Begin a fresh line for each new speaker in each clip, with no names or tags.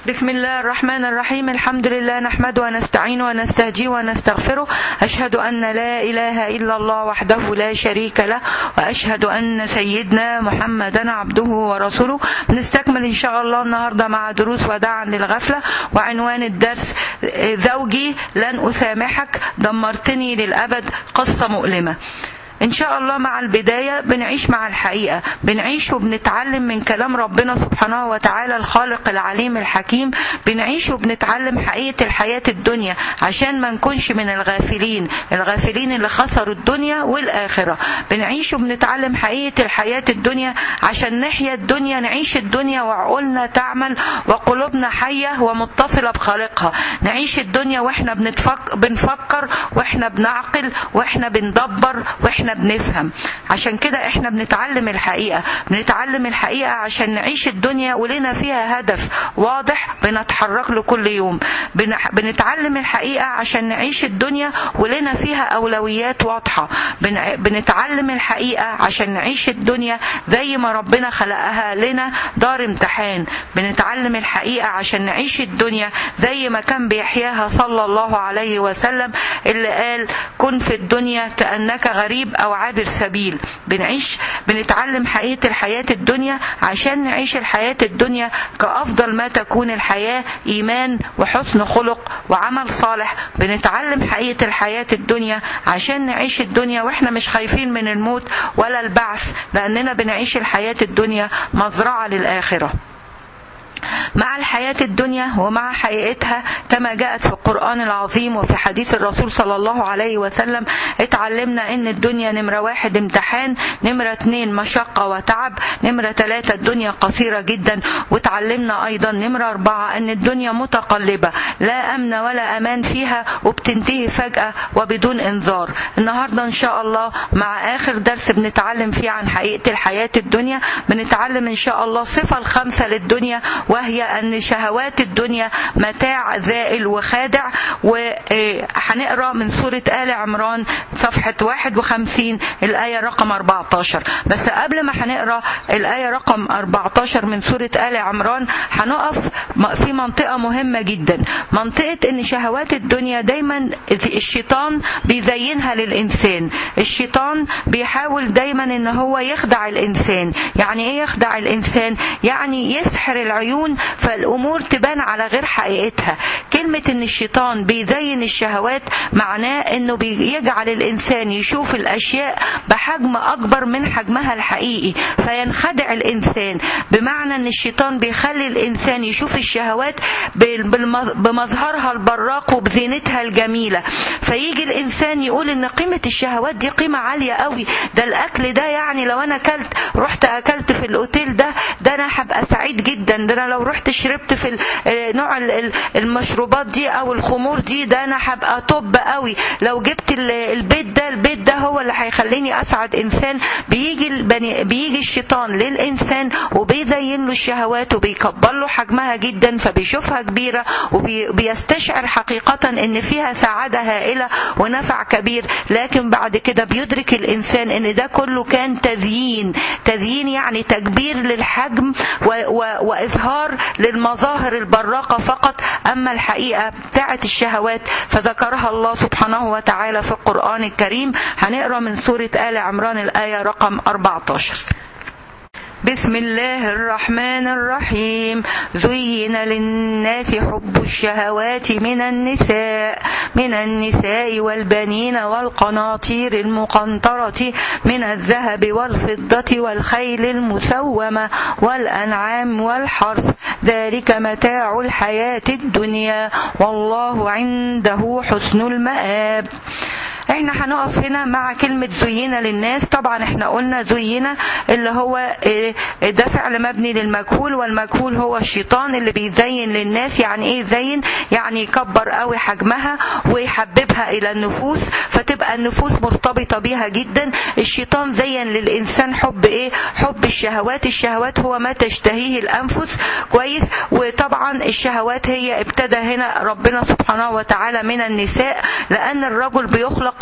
بسم الله الرحمن الرحيم الحمد لله نحمده ونستعينه ونستهديه ونستغفره أشهد أن لا إله إلا الله وحده لا شريك له وأشهد أن سيدنا محمدا عبده ورسوله بنستكمل إن شاء الله النهاردة مع دروس وداعا للغفلة وعنوان الدرس زوجي لن أسامحك دمرتني للأبد قصة مؤلمة ان شاء الله مع البدايه بنعيش مع الحقيقه بنعيش وبنتعلم من كلام ربنا سبحانه وتعالى الخالق العليم الحكيم بنعيش وبنتعلم حقيقه الحياه الدنيا عشان ما نكونش من الغافلين الغافلين اللي خسروا الدنيا والاخره بنعيش وبنتعلم حقيقه الحياه الدنيا عشان نحيا الدنيا نعيش الدنيا وعقولنا تعمل وقلوبنا حيه ومتصله بخالقها نعيش الدنيا واحنا بنتفك بنفكر واحنا بنعقل واحنا بندبر واحنا احنا بنفهم عشان كده احنا بنتعلم الحقيقة بنتعلم الحقيقة عشان نعيش الدنيا ولنا فيها هدف واضح بنتحرك له كل يوم بنتعلم الحقيقة عشان نعيش الدنيا ولنا فيها أولويات واضحة بنتعلم الحقيقة عشان نعيش الدنيا زي ما ربنا خلقها لنا دار امتحان بنتعلم الحقيقة عشان نعيش الدنيا زي ما كان بيحياها صلى الله عليه وسلم اللي قال كن في الدنيا كأنك غريب او عابر سبيل بنعيش بنتعلم حقيقه الحياه الدنيا عشان نعيش الحياه الدنيا كافضل ما تكون الحياه ايمان وحسن خلق وعمل صالح بنتعلم حقيقه الحياه الدنيا عشان نعيش الدنيا واحنا مش خايفين من الموت ولا البعث لاننا بنعيش الحياه الدنيا مزرعه للاخره مع الحياة الدنيا ومع حقيقتها كما جاءت في القرآن العظيم وفي حديث الرسول صلى الله عليه وسلم اتعلمنا ان الدنيا نمرة واحد امتحان نمرة اتنين مشقة وتعب نمرة ثلاثة الدنيا قصيرة جدا وتعلمنا ايضا نمرة اربعة ان الدنيا متقلبة لا امن ولا امان فيها وبتنتهي فجأة وبدون انذار النهاردة ان شاء الله مع اخر درس بنتعلم فيه عن حقيقة الحياة الدنيا بنتعلم ان شاء الله الصفة الخامسة للدنيا وهي أن شهوات الدنيا متاع ذائل وخادع وهنقرا من سورة آل عمران صفحة 51 الآية رقم 14 بس قبل ما هنقرا الآية رقم 14 من سورة آل عمران هنقف في منطقة مهمة جدا منطقة أن شهوات الدنيا دايما الشيطان بيزينها للإنسان الشيطان بيحاول دايما أن هو يخدع الإنسان يعني إيه يخدع الإنسان يعني يسحر العيون فالامور تبان على غير حقيقتها كلمه ان الشيطان بيزين الشهوات معناه انه بيجعل الانسان يشوف الاشياء بحجم اكبر من حجمها الحقيقي فينخدع الانسان بمعنى ان الشيطان بيخلي الانسان يشوف الشهوات بمظهرها البراق وبزينتها الجميله فيجي الانسان يقول ان قيمه الشهوات دي قيمه عاليه قوي ده الاكل ده يعني لو انا اكلت رحت اكلت في الاوتيل ده ده انا هبقى سعيد جدا ده انا لو رحت شربت في نوع المشروبات دي او الخمور دي ده انا هبقى طب قوي لو جبت البيت ده البيت ده هو اللي هيخليني اسعد انسان بيجي البني بيجي الشيطان للانسان وبيزين له الشهوات وبيكبر له حجمها جدا فبيشوفها كبيره وبيستشعر حقيقه ان فيها سعاده هائله ونفع كبير لكن بعد كده بيدرك الانسان ان ده كله كان تزيين تزيين يعني تكبير للحجم و و واظهار للمظاهر البراقة فقط أما الحقيقة بتاعة الشهوات فذكرها الله سبحانه وتعالى في القرآن الكريم هنقرأ من سورة آل عمران الآية رقم 14 بسم الله الرحمن الرحيم زين للناس حب الشهوات من النساء من النساء والبنين والقناطير المقنطرة من الذهب والفضة والخيل المسومة والأنعام والحرث ذلك متاع الحياة الدنيا والله عنده حسن المآب احنا هنقف هنا مع كلمة زينة للناس طبعا احنا قلنا زينة اللي هو ده فعل مبني للمجهول والمجهول هو الشيطان اللي بيزين للناس يعني ايه يزين يعني يكبر قوي حجمها ويحببها الى النفوس فتبقى النفوس مرتبطة بيها جدا الشيطان زين للانسان حب ايه حب الشهوات الشهوات هو ما تشتهيه الانفس كويس وطبعا الشهوات هي ابتدى هنا ربنا سبحانه وتعالى من النساء لان الرجل بيخلق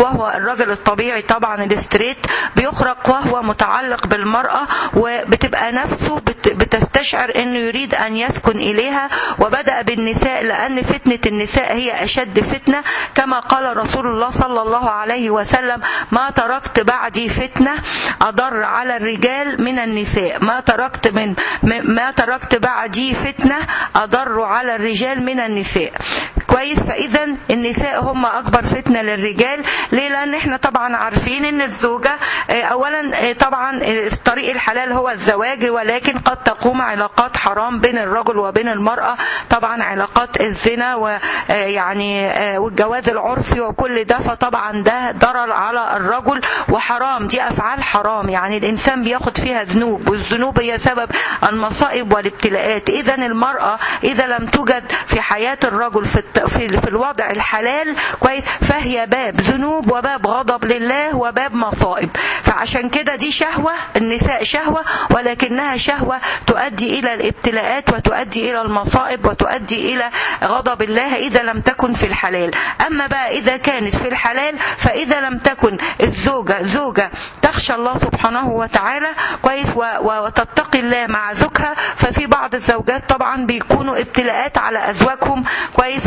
وهو الراجل الطبيعي طبعا الاستريت بيخرق وهو متعلق بالمرأة وبتبقى نفسه بت- بتستشعر انه يريد ان يسكن اليها وبدأ بالنساء لان فتنة النساء هي اشد فتنة كما قال رسول الله صلى الله عليه وسلم ما تركت بعدي فتنة اضر على الرجال من النساء ما تركت من م- ما تركت بعدي فتنة اضر على الرجال من النساء كويس فاذا النساء هم اكبر فتنه للرجال ليه لان احنا طبعا عارفين ان الزوجه آه، اولا آه، طبعا آه، الطريق الحلال هو الزواج ولكن قد تقوم علاقات حرام بين الرجل وبين المراه طبعا علاقات الزنا ويعني والجواز العرفي وكل ده فطبعا ده ضرر على الرجل وحرام دي افعال حرام يعني الانسان بياخد فيها ذنوب والذنوب هي سبب المصائب والابتلاءات اذا المراه اذا لم توجد في حياه الرجل في الت- في في الوضع الحلال كويس فهي باب ذنوب وباب غضب لله وباب مصائب فعشان كده دي شهوه النساء شهوه ولكنها شهوه تؤدي الى الابتلاءات وتؤدي الى المصائب وتؤدي الى غضب الله اذا لم تكن في الحلال اما بقى اذا كانت في الحلال فاذا لم تكن الزوجه زوجه تخشى الله سبحانه وتعالى كويس و- و- وتتقي الله مع زوجها ففي بعض الزوجات طبعا بيكونوا ابتلاءات على ازواجهم كويس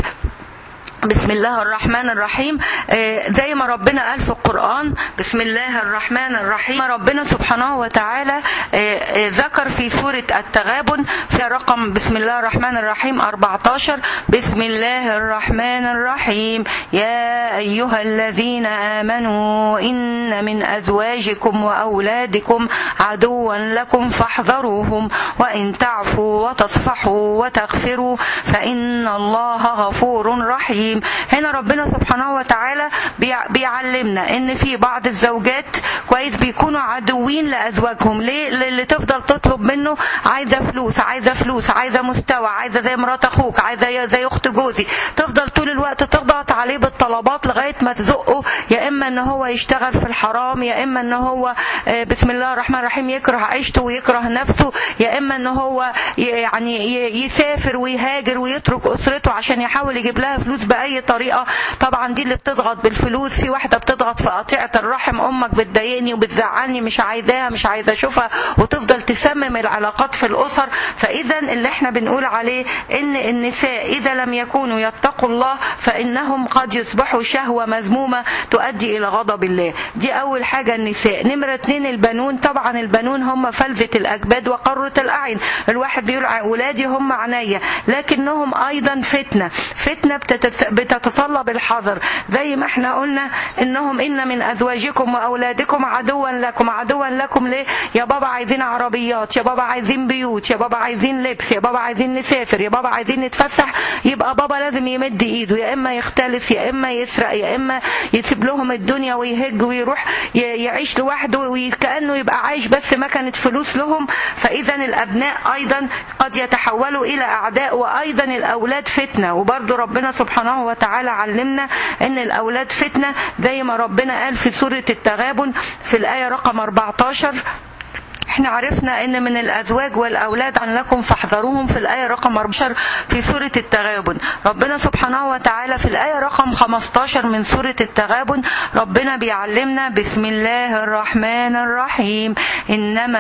بسم الله الرحمن الرحيم آه، زي ما ربنا قال في القرآن بسم الله الرحمن الرحيم ربنا سبحانه وتعالى آه، آه، ذكر في سورة التغابن في رقم بسم الله الرحمن الرحيم 14 بسم الله الرحمن الرحيم يا أيها الذين آمنوا إن من أزواجكم وأولادكم عدوا لكم فاحذروهم وإن تعفوا وتصفحوا وتغفروا فإن الله غفور رحيم هنا ربنا سبحانه وتعالى بيع- بيعلمنا ان في بعض الزوجات كويس بيكونوا عدوين لازواجهم ليه اللي تفضل تطلب منه عايزه فلوس عايزه فلوس عايزه مستوى عايزه زي مرات اخوك عايزه زي اخت جوزي تفضل طول الوقت تضغط عليه بالطلبات لغايه ما تزقه يا اما ان هو يشتغل في الحرام يا اما ان هو آه، بسم الله الرحمن الرحيم يكره عيشته ويكره نفسه يا اما ان هو ي- يعني ي- يسافر ويهاجر ويترك اسرته عشان يحاول يجيب لها فلوس باي طريقه طبعا دي اللي بتضغط بالفلوس في واحده بتضغط في قطيعه الرحم امك بتضايقني وبتزعلني مش عايزاها مش عايزه اشوفها وتفضل تسمم العلاقات في الاسر فاذا اللي احنا بنقول عليه ان النساء اذا لم يكونوا يتقوا الله فانهم قد يصبحوا شهوه مذمومه تؤدي الى غضب الله دي اول حاجه النساء نمره اتنين البنون طبعا البنون هم فلذة الاكباد وقرة الاعين الواحد بيقول ع- ولادي هم عينيا لكنهم ايضا فتنه فتنه بتتس- بتتطلب الحذر زي ما احنا قلنا انهم ان من ازواجكم واولادكم عدوا لكم عدوا لكم ليه يا بابا عايزين عربيات يا بابا عايزين بيوت يا بابا عايزين لبس يا بابا عايزين نسافر يا بابا عايزين نتفسح يبقى بابا لازم يمد ايده يا اما يختلس يا اما يسرق يا اما يسيب لهم الدنيا ويهج ويروح ي- يعيش لوحده وكانه يبقى عايش بس ما كانت فلوس لهم فاذا الابناء ايضا قد يتحولوا الى اعداء وايضا الاولاد فتنه وبرضه ربنا سبحانه وتعالى علمنا ان الاولاد فتنه زي ما ربنا قال في سوره التغابن في الايه رقم 14 احنا عرفنا ان من الازواج والاولاد عن لكم فاحذروهم في الايه رقم 14 في سوره التغابن ربنا سبحانه وتعالى في الايه رقم 15 من سوره التغابن ربنا بيعلمنا بسم الله الرحمن الرحيم انما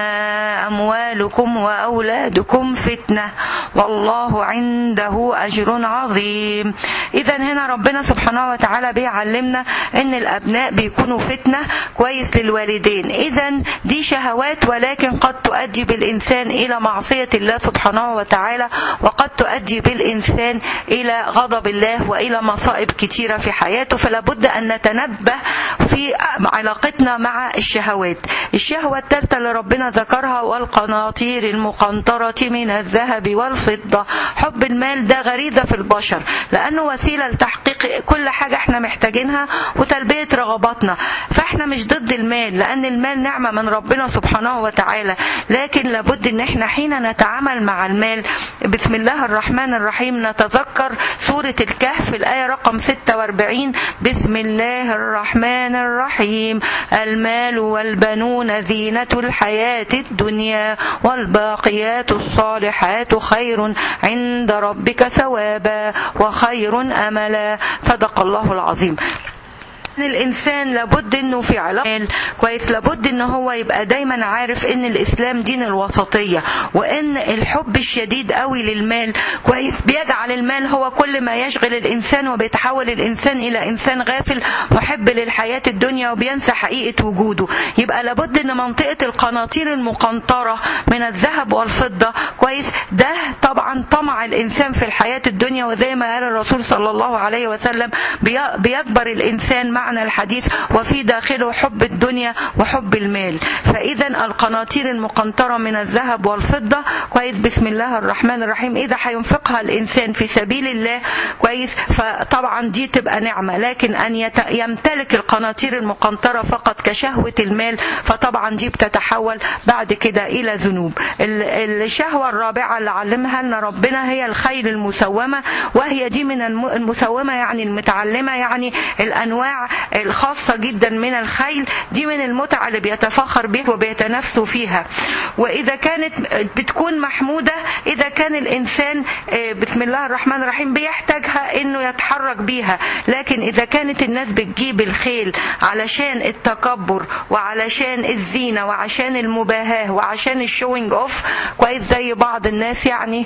اموالكم واولادكم فتنه والله عنده اجر عظيم اذا هنا ربنا سبحانه وتعالى بيعلمنا ان الابناء بيكونوا فتنه كويس للوالدين اذا دي شهوات ولكن قد تؤدي بالانسان الى معصيه الله سبحانه وتعالى وقد تؤدي بالانسان الى غضب الله والى مصائب كتيره في حياته فلا بد ان نتنبه في علاقتنا مع الشهوات الشهوه الثالثه اللي ربنا ذكرها والقناطير المقنطره من الذهب والفضه حب المال ده غريزه في البشر لانه وسيله لتحقيق كل حاجه احنا محتاجينها وتلبيه رغباتنا فاحنا مش ضد المال لان المال نعمه من ربنا سبحانه وتعالى لكن لابد ان احنا حين نتعامل مع المال بسم الله الرحمن الرحيم نتذكر سوره الكهف الايه رقم 46 بسم الله الرحمن الرحيم المال والبنون زينه الحياه الدنيا والباقيات الصالحات خير عند ربك ثوابا وخير املا صدق الله العظيم الانسان لابد انه في علاقه كويس لابد ان هو يبقى دايما عارف ان الاسلام دين الوسطيه وان الحب الشديد قوي للمال كويس بيجعل المال هو كل ما يشغل الانسان وبيتحول الانسان الى انسان غافل محب للحياه الدنيا وبينسى حقيقه وجوده يبقى لابد ان منطقه القناطير المقنطره من الذهب والفضه كويس ده طبعا طمع الانسان في الحياه الدنيا وزي ما قال الرسول صلى الله عليه وسلم بيكبر الانسان معنى الحديث وفي داخله حب الدنيا وحب المال فاذا القناطير المقنطره من الذهب والفضه كويس بسم الله الرحمن الرحيم اذا هينفقها الانسان في سبيل الله كويس فطبعا دي تبقى نعمه لكن ان يمتلك القناطير المقنطره فقط كشهوه المال فطبعا دي بتتحول بعد كده الى ذنوب الشهوه الرابعه اللي علمها لنا ربنا هي الخيل المسومه وهي دي من المسومه يعني المتعلمه يعني الانواع الخاصه جدا من الخيل دي من المتع اللي بيتفاخر بها وبيتنافسوا فيها واذا كانت بتكون محموده اذا كان الانسان بسم الله الرحمن الرحيم بيحتاجها انه يتحرك بيها لكن اذا كانت الناس بتجيب الخيل علشان التكبر وعلشان الزينه وعشان المباهاه وعشان الشوينج اوف كويس زي بعض الناس يعني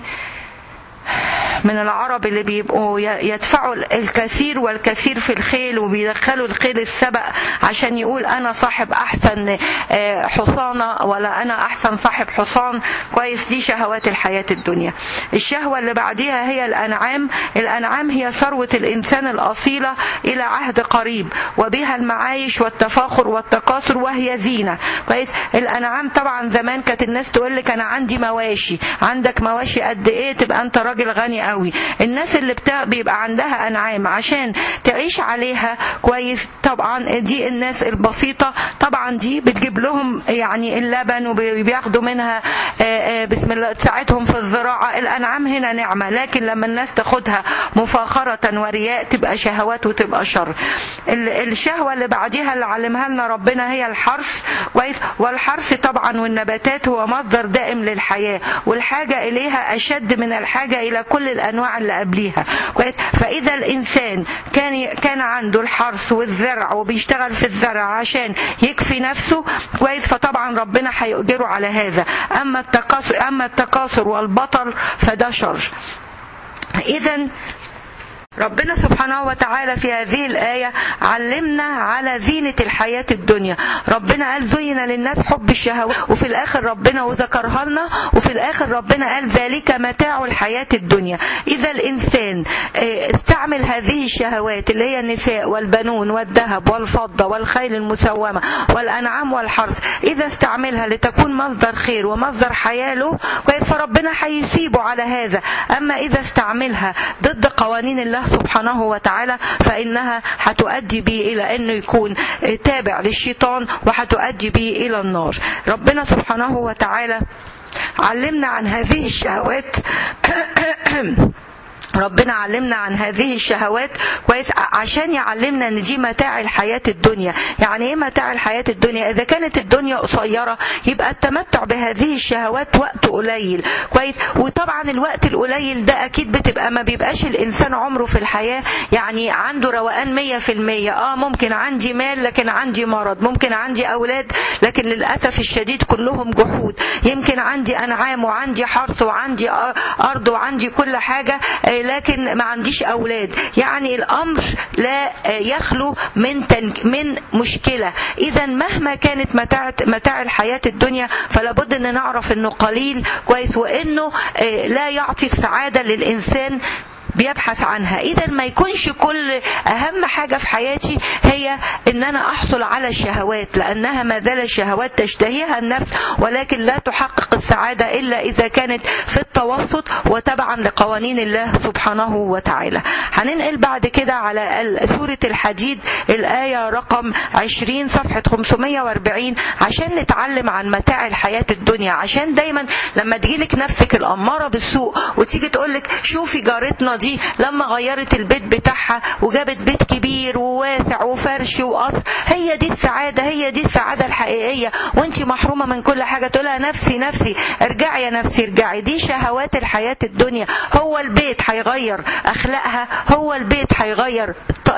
من العرب اللي بيبقوا يدفعوا الكثير والكثير في الخيل وبيدخلوا الخيل السبق عشان يقول انا صاحب احسن حصانه ولا انا احسن صاحب حصان كويس دي شهوات الحياه الدنيا الشهوه اللي بعديها هي الانعام الانعام هي ثروه الانسان الاصيله الى عهد قريب وبها المعايش والتفاخر والتكاثر وهي زينه كويس الانعام طبعا زمان كانت الناس تقول لك انا عندي مواشي عندك مواشي قد ايه تبقى انت راجل غني قوي الناس اللي بتا... بيبقى عندها انعام عشان تعيش عليها كويس طبعا دي الناس البسيطه طبعا دي بتجيب لهم يعني اللبن وبياخدوا منها بسم الله تساعدهم في الزراعه الانعام هنا نعمه لكن لما الناس تاخدها مفاخره ورياء تبقى شهوات وتبقى شر الشهوه اللي بعديها اللي علمها لنا ربنا هي الحرث كويس والحرث طبعا والنباتات هو مصدر دائم للحياه والحاجه اليها اشد من الحاجه الى كل الانواع اللي قبليها كويس فاذا الانسان كان كان عنده الحرث والزرع وبيشتغل في الزرع عشان يكفي نفسه كويس فطبعا ربنا هيؤجره على هذا اما التكاثر اما التكاثر والبطل فده شر اذا ربنا سبحانه وتعالى في هذه الآية علمنا على زينة الحياة الدنيا ربنا قال زين للناس حب الشهوات وفي الآخر ربنا وذكرها لنا وفي الآخر ربنا قال ذلك متاع الحياة الدنيا إذا الإنسان استعمل هذه الشهوات اللي هي النساء والبنون والذهب والفضة والخيل المسومة والأنعام والحرث إذا استعملها لتكون مصدر خير ومصدر حياة له فربنا هيسيبه على هذا أما إذا استعملها ضد قوانين الله الله سبحانه وتعالى فإنها هتؤدي به إلى أنه يكون تابع للشيطان وهتؤدي به إلى النار ربنا سبحانه وتعالى علمنا عن هذه الشهوات ربنا علمنا عن هذه الشهوات كويس عشان يعلمنا ان دي متاع الحياه الدنيا يعني ايه متاع الحياه الدنيا اذا كانت الدنيا قصيره يبقى التمتع بهذه الشهوات وقت قليل كويس وطبعا الوقت القليل ده اكيد بتبقى ما بيبقاش الانسان عمره في الحياه يعني عنده روقان مية في المية اه ممكن عندي مال لكن عندي مرض ممكن عندي اولاد لكن للاسف الشديد كلهم جحود يمكن عندي انعام وعندي حرث وعندي ارض وعندي كل حاجه لكن ما عنديش اولاد يعني الامر لا يخلو من تنك من مشكله اذا مهما كانت متاع متاع الحياه الدنيا فلا بد ان نعرف انه قليل كويس وانه لا يعطي السعاده للانسان بيبحث عنها اذا ما يكونش كل اهم حاجه في حياتي هي ان انا احصل على الشهوات لانها ما زال الشهوات تشتهيها النفس ولكن لا تحقق السعاده الا اذا كانت في التوسط وتبعا لقوانين الله سبحانه وتعالى هننقل بعد كده على سوره الحديد الايه رقم 20 صفحه 540 عشان نتعلم عن متاع الحياه الدنيا عشان دايما لما تجيلك نفسك الاماره بالسوء وتيجي تقولك شوفي جارتنا دي لما غيرت البيت بتاعها وجابت بيت كبير وواسع وفرش وقصر هي دي السعادة هي دي السعادة الحقيقية وانت محرومة من كل حاجة تقولها نفسي نفسي ارجعي يا نفسي ارجعي دي شهوات الحياة الدنيا هو البيت هيغير اخلاقها هو البيت هيغير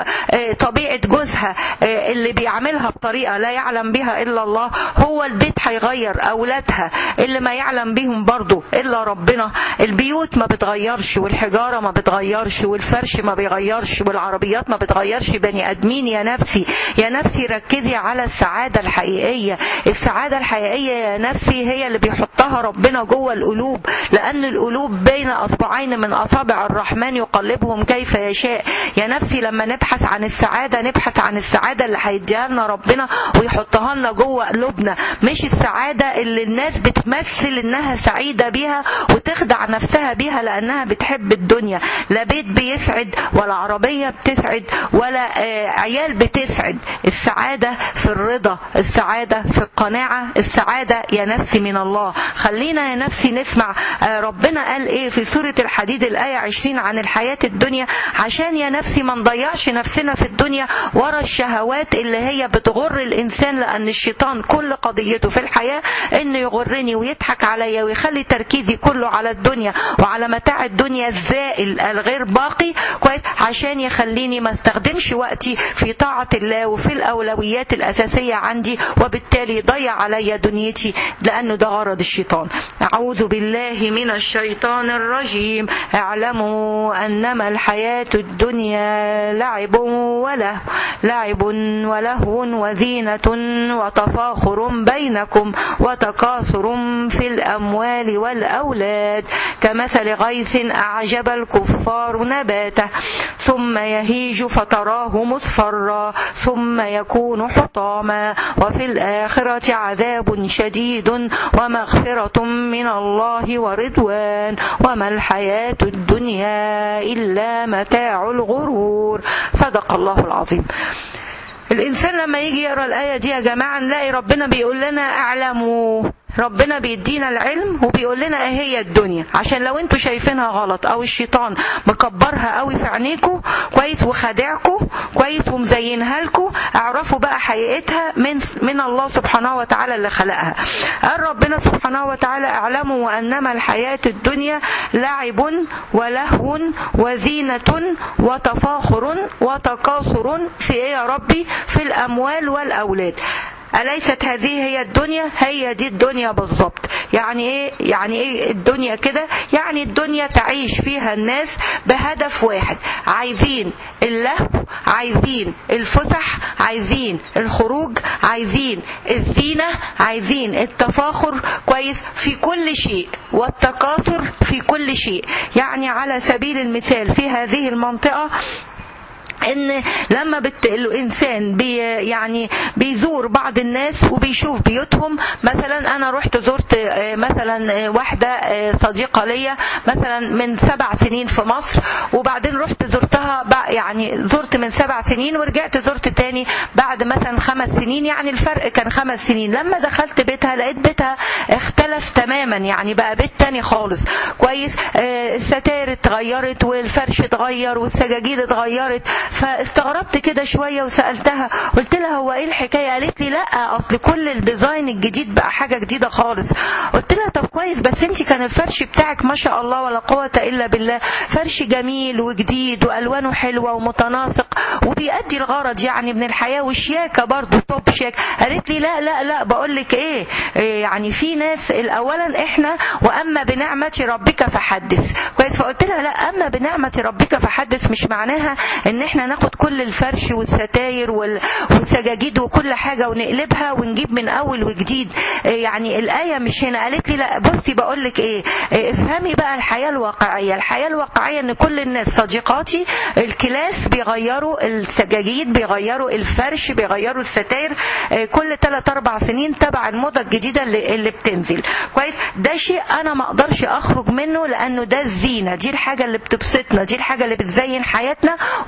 طبيعة جوزها اللي بيعملها بطريقة لا يعلم بها الا الله هو البيت هيغير اولادها اللي ما يعلم بهم برضه الا ربنا البيوت ما بتغيرش والحجارة ما بتغيرش والفرش ما بيغيرش والعربيات ما بتغيرش بني ادمين يا نفسي يا نفسي ركزي على السعادة الحقيقية السعادة الحقيقية يا نفسي هي اللي بيحطها ربنا جوه القلوب لان القلوب بين اصبعين من اصابع الرحمن يقلبهم كيف يشاء يا نفسي لما نبحث عن السعادة نبحث عن السعادة اللي هيديها لنا ربنا ويحطها لنا جوه قلوبنا مش السعادة اللي الناس بتمثل انها سعيدة بيها وتخدع نفسها بيها لانها بتحب الدنيا لا بيت بيسعد ولا عربية بتسعد ولا عيال بتسعد السعادة في الرضا السعادة في القناعة السعادة يا نفسي من الله خلينا يا نفسي نسمع ربنا قال ايه في سورة الحديد الآية 20 عن الحياة الدنيا عشان يا نفسي ما نضيعش نفسنا في الدنيا ورا الشهوات اللي هي بتغر الإنسان لأن الشيطان كل قضيته في الحياة إنه يغرني ويضحك عليا ويخلي تركيزي كله على الدنيا وعلى متاع الدنيا الزائل الغير باقي كويس عشان يخليني ما استخدمش وقتي في طاعة الله وفي الأولويات الأساسية عندي وبالتالي يضيع عليا دنيتي لأنه ده غرض الشيطان أعوذ بالله من الشيطان الرجيم اعلموا أنما الحياة الدنيا لعب وله لعب ولهو وزينة وتفاخر بينكم وتكاثر في الأموال والأولاد كمثل غيث أعجب الكفار نباته ثم يهيج فتراه مصفرا ثم يكون حطاما وفي الآخرة عذاب شديد ومغفرة من الله ورضوان وما الحياة الدنيا إلا متاع الغرور صدق الله العظيم الإنسان لما يجي يقرأ الآية دي يا جماعة نلاقي ربنا بيقول لنا اعلموا ربنا بيدينا العلم وبيقول لنا ايه هي الدنيا عشان لو انتوا شايفينها غلط او الشيطان مكبرها قوي في عينيكم كويس وخادعكم كويس ومزينها لكم اعرفوا بقى حقيقتها من من الله سبحانه وتعالى اللي خلقها قال ربنا سبحانه وتعالى اعلموا وانما الحياة الدنيا لعب ولهو وزينة وتفاخر وتكاثر في ايه يا ربي في الاموال والاولاد أليست هذه هي الدنيا هي دي الدنيا بالظبط يعني ايه يعني ايه الدنيا كده يعني الدنيا تعيش فيها الناس بهدف واحد عايزين اللهو عايزين الفسح عايزين الخروج عايزين الزينة عايزين التفاخر كويس في كل شيء والتكاثر في كل شيء يعني على سبيل المثال في هذه المنطقة ان لما بت... الانسان بي يعني بيزور بعض الناس وبيشوف بيوتهم مثلا انا رحت زرت مثلا واحده صديقه ليا مثلا من سبع سنين في مصر وبعدين رحت زرتها يعني زرت من سبع سنين ورجعت زرت تاني بعد مثلا خمس سنين يعني الفرق كان خمس سنين لما دخلت بيتها لقيت بيتها اختلف تماما يعني بقى بيت تاني خالص كويس الستائر اتغيرت والفرش اتغير والسجاجيد اتغيرت فاستغربت كده شويه وسالتها قلت لها هو ايه الحكايه قالت لي لا اصل كل الديزاين الجديد بقى حاجه جديده خالص قلت لها طب كويس بس انت كان الفرش بتاعك ما شاء الله ولا قوه الا بالله فرش جميل وجديد والوانه حلوه ومتناسق وبيأدي الغرض يعني من الحياه وشياكه برضه توب شيك قالت لي لا لا لا بقول لك ايه, إيه يعني في ناس اولا احنا واما بنعمه ربك فحدث كويس فقلت لها لا اما بنعمه ربك فحدث مش معناها ان احنا ناخد كل الفرش والستاير والسجاجيد وكل حاجة ونقلبها ونجيب من أول وجديد يعني الآية مش هنا قالت لي لا بصي بقول لك إيه افهمي بقى الحياة الواقعية الحياة الواقعية إن كل الناس صديقاتي الكلاس بيغيروا السجاجيد بيغيروا الفرش بيغيروا الستاير كل 3 4 سنين تبع الموضة الجديدة اللي, اللي بتنزل كويس ده شيء أنا ما أقدرش أخرج منه لأنه ده الزينة دي الحاجة اللي بتبسطنا دي الحاجة اللي بتزين حياتنا ونقدر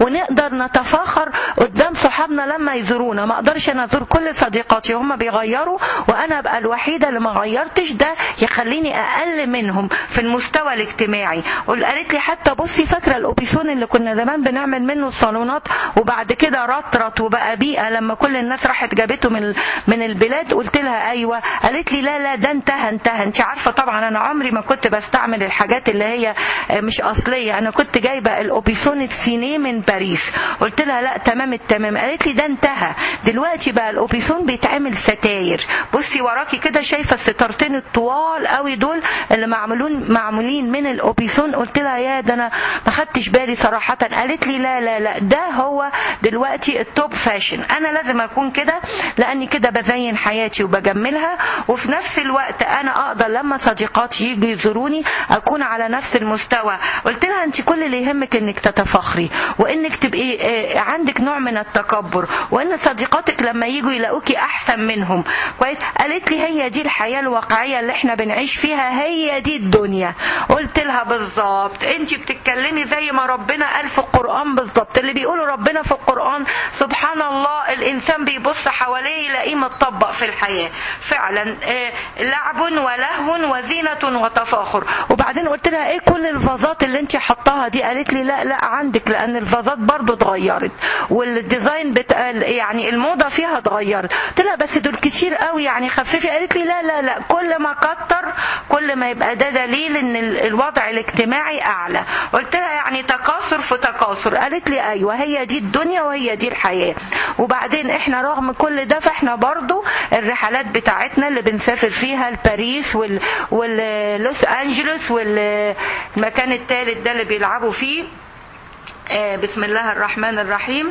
نقدر نتفاخر قدام صحابنا لما يزورونا ما اقدرش انا ازور كل صديقاتي وهم بيغيروا وانا ابقى الوحيده اللي ما غيرتش ده يخليني اقل منهم في المستوى الاجتماعي قالت لي حتى بصي فاكره الاوبيسون اللي كنا زمان بنعمل منه الصالونات وبعد كده رطرط وبقى بيئه لما كل الناس راحت جابته من من البلاد قلت لها ايوه قالت لي لا لا ده انتهى انتهى انت عارفه طبعا انا عمري ما كنت بستعمل الحاجات اللي هي مش اصليه انا كنت جايبه الاوبيسون السينيه من باريس قلت لها لا تمام التمام قالت لي ده انتهى دلوقتي بقى الاوبيسون بيتعمل ستاير بصي وراكي كده شايفه الستارتين الطوال قوي دول اللي معمولون معمولين من الاوبيسون قلت لها يا ده انا ما خدتش بالي صراحه قالت لي لا لا لا ده هو دلوقتي التوب فاشن انا لازم اكون كده لاني كده بزين حياتي وبجملها وفي نفس الوقت انا اقدر لما صديقاتي يجوا يزوروني اكون على نفس المستوى قلت لها انت كل اللي يهمك انك تتفاخري وانك تبقي عندك نوع من التكبر وان صديقاتك لما يجوا يلاقوكي احسن منهم كويس قالت لي هي دي الحياه الواقعيه اللي احنا بنعيش فيها هي دي الدنيا قلت لها بالظبط انت بتتكلمي زي ما ربنا قال في القران بالظبط اللي بيقولوا ربنا في القران سبحان الله الانسان بيبص حواليه يلاقيه متطبق في الحياه فعلا لعب ولهو وزينه وتفاخر وبعدين قلت لها ايه كل الفازات اللي انت حطاها دي قالت لي لا لا عندك لان الفازات برضو اتغيرت والديزاين بتاع يعني الموضه فيها اتغيرت قلت لها بس دول كتير قوي يعني خففي قالت لي لا لا لا كل ما كتر كل ما يبقى ده دليل ان الوضع الاجتماعي اعلى قلت لها يعني تكاثر في تكاثر قالت لي ايوه هي دي الدنيا وهي دي الحياه وبعدين احنا رغم كل ده فاحنا برضو الرحلات بتاعتنا اللي بنسافر فيها لباريس وال... واللوس انجلوس والمكان الثالث ده اللي بيلعبوا فيه آه بسم الله الرحمن الرحيم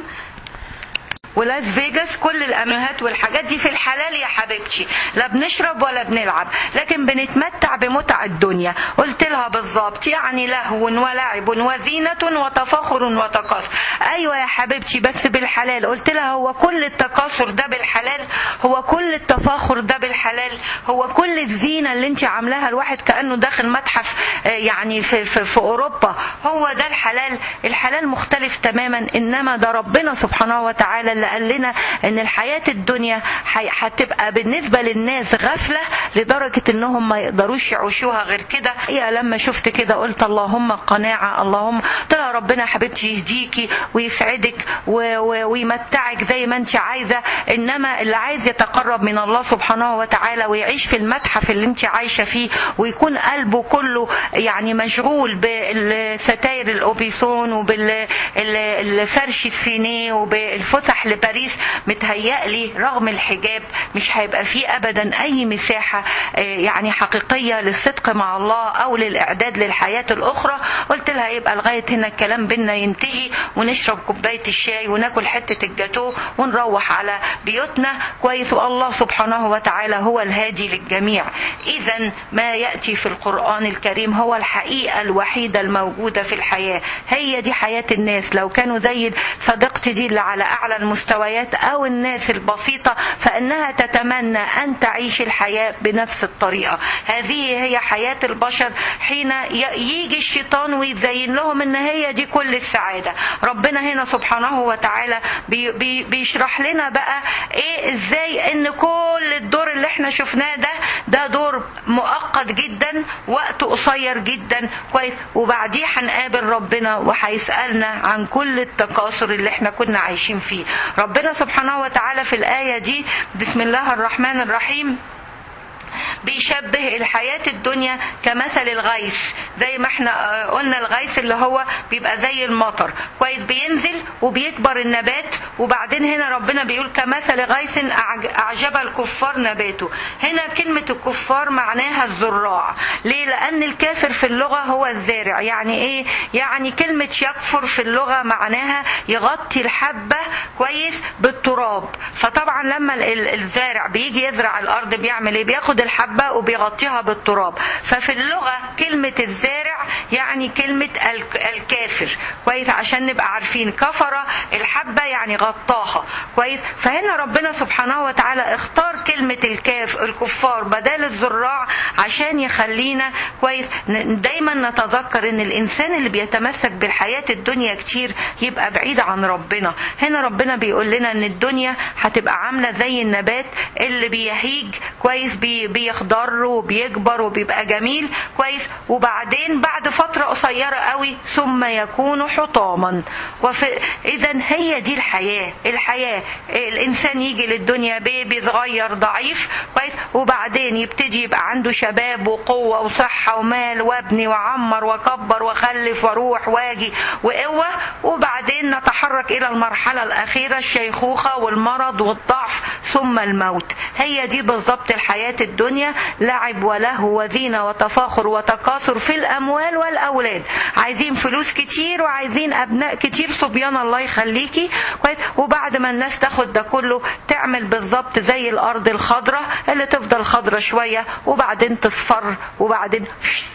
ولاس فيجاس كل الامهات والحاجات دي في الحلال يا حبيبتي لا بنشرب ولا بنلعب لكن بنتمتع بمتع الدنيا قلت لها بالظبط يعني لهو ولعب وزينة وتفاخر وتكاثر ايوه يا حبيبتي بس بالحلال قلت لها هو كل التكاثر ده بالحلال هو كل التفاخر ده بالحلال هو كل الزينة اللي انت عاملاها الواحد كأنه داخل متحف يعني في, في, في اوروبا هو ده الحلال الحلال مختلف تماما انما ده ربنا سبحانه وتعالى اللي قال لنا ان الحياة الدنيا هتبقى بالنسبة للناس غفلة لدرجة انهم ما يقدروش يعيشوها غير كده يا لما شفت كده قلت اللهم قناعة اللهم قلت لها ربنا يا حبيبتي يهديكي ويسعدك ويمتعك زي ما انت عايزة انما اللي عايز يتقرب من الله سبحانه وتعالى ويعيش في المتحف اللي انت عايشة فيه ويكون قلبه كله يعني مشغول بالستاير الاوبيسون وبالفرش السينيه وبالفسح لباريس متهيألي رغم الحجاب مش هيبقى فيه ابدا اي مساحة يعني حقيقية للصدق مع الله او للاعداد للحياة الاخرى قلت لها يبقى لغاية هنا الكلام بينا ينتهي ونشرب كوباية الشاي وناكل حتة الجاتو ونروح على بيوتنا كويس والله سبحانه وتعالى هو الهادي للجميع اذا ما يأتي في القرآن الكريم هو الحقيقة الوحيدة الموجودة في الحياة هي دي حياة الناس لو كانوا زي صديقتي دي اللي على اعلى المستويات او الناس البسيطة فانها تتمنى ان تعيش الحياة بنفس الطريقة هذه هي حياة البشر حين يجي الشيطان ويزين لهم ان هي دي كل السعادة ربنا هنا سبحانه وتعالى بي بي بيشرح لنا بقى ايه ازاي ان كل الدور اللي احنا شفناه ده ده دور مؤقت جدا وقت قصير جدا كويس وبعديه هنقابل ربنا وهيسألنا عن كل التكاثر اللي احنا كنا عايشين فيه ربنا سبحانه وتعالى في الآية دي بسم الله الرحمن الرحيم بيشبه الحياة الدنيا كمثل الغيث زي ما احنا قلنا الغيث اللي هو بيبقى زي المطر كويس بينزل وبيكبر النبات وبعدين هنا ربنا بيقول كمثل غيث أعجب الكفار نباته هنا كلمة الكفار معناها الزراع ليه لأن الكافر في اللغة هو الزارع يعني ايه يعني كلمة يكفر في اللغة معناها يغطي الحبة كويس بالتراب فطبعا لما الزارع بيجي يزرع الأرض بيعمل ايه بياخد الحبة الحبة وبيغطيها بالتراب ففي اللغة كلمة الزارع يعني كلمة الكافر كويس عشان نبقى عارفين كفر الحبة يعني غطاها كويس فهنا ربنا سبحانه وتعالى اختار كلمة الكاف الكفار بدل الزراع عشان يخلينا كويس دايما نتذكر ان الانسان اللي بيتمسك بالحياة الدنيا كتير يبقى بعيد عن ربنا هنا ربنا بيقول لنا ان الدنيا هتبقى عاملة زي النبات اللي بيهيج كويس بي بيخضر وبيكبر وبيبقى جميل كويس وبعدين بعد فترة قصيرة قوي ثم يكون حطاما وفي اذا هي دي الحياة الحياة الانسان يجي للدنيا بيبي صغير ضعيف كويس وبعدين يبتدي يبقى عنده شباب وقوة وصحة ومال وابني وعمر وكبر وخلف واروح واجي وقوة وبعدين نتحرك الى المرحلة الاخيرة الشيخوخة والمرض والضعف ثم الموت هي دي بالظبط الحياة الدنيا لعب ولهو وزينة وتفاخر وتكاثر في الاموال والاولاد عايزين فلوس كتير وعايزين ابناء كتير صبيان الله يخليكي كويس وبعد ما الناس تاخد ده كله تعمل بالظبط زي الارض الخضراء اللي تفضل خضراء شويه وبعدين تصفر وبعدين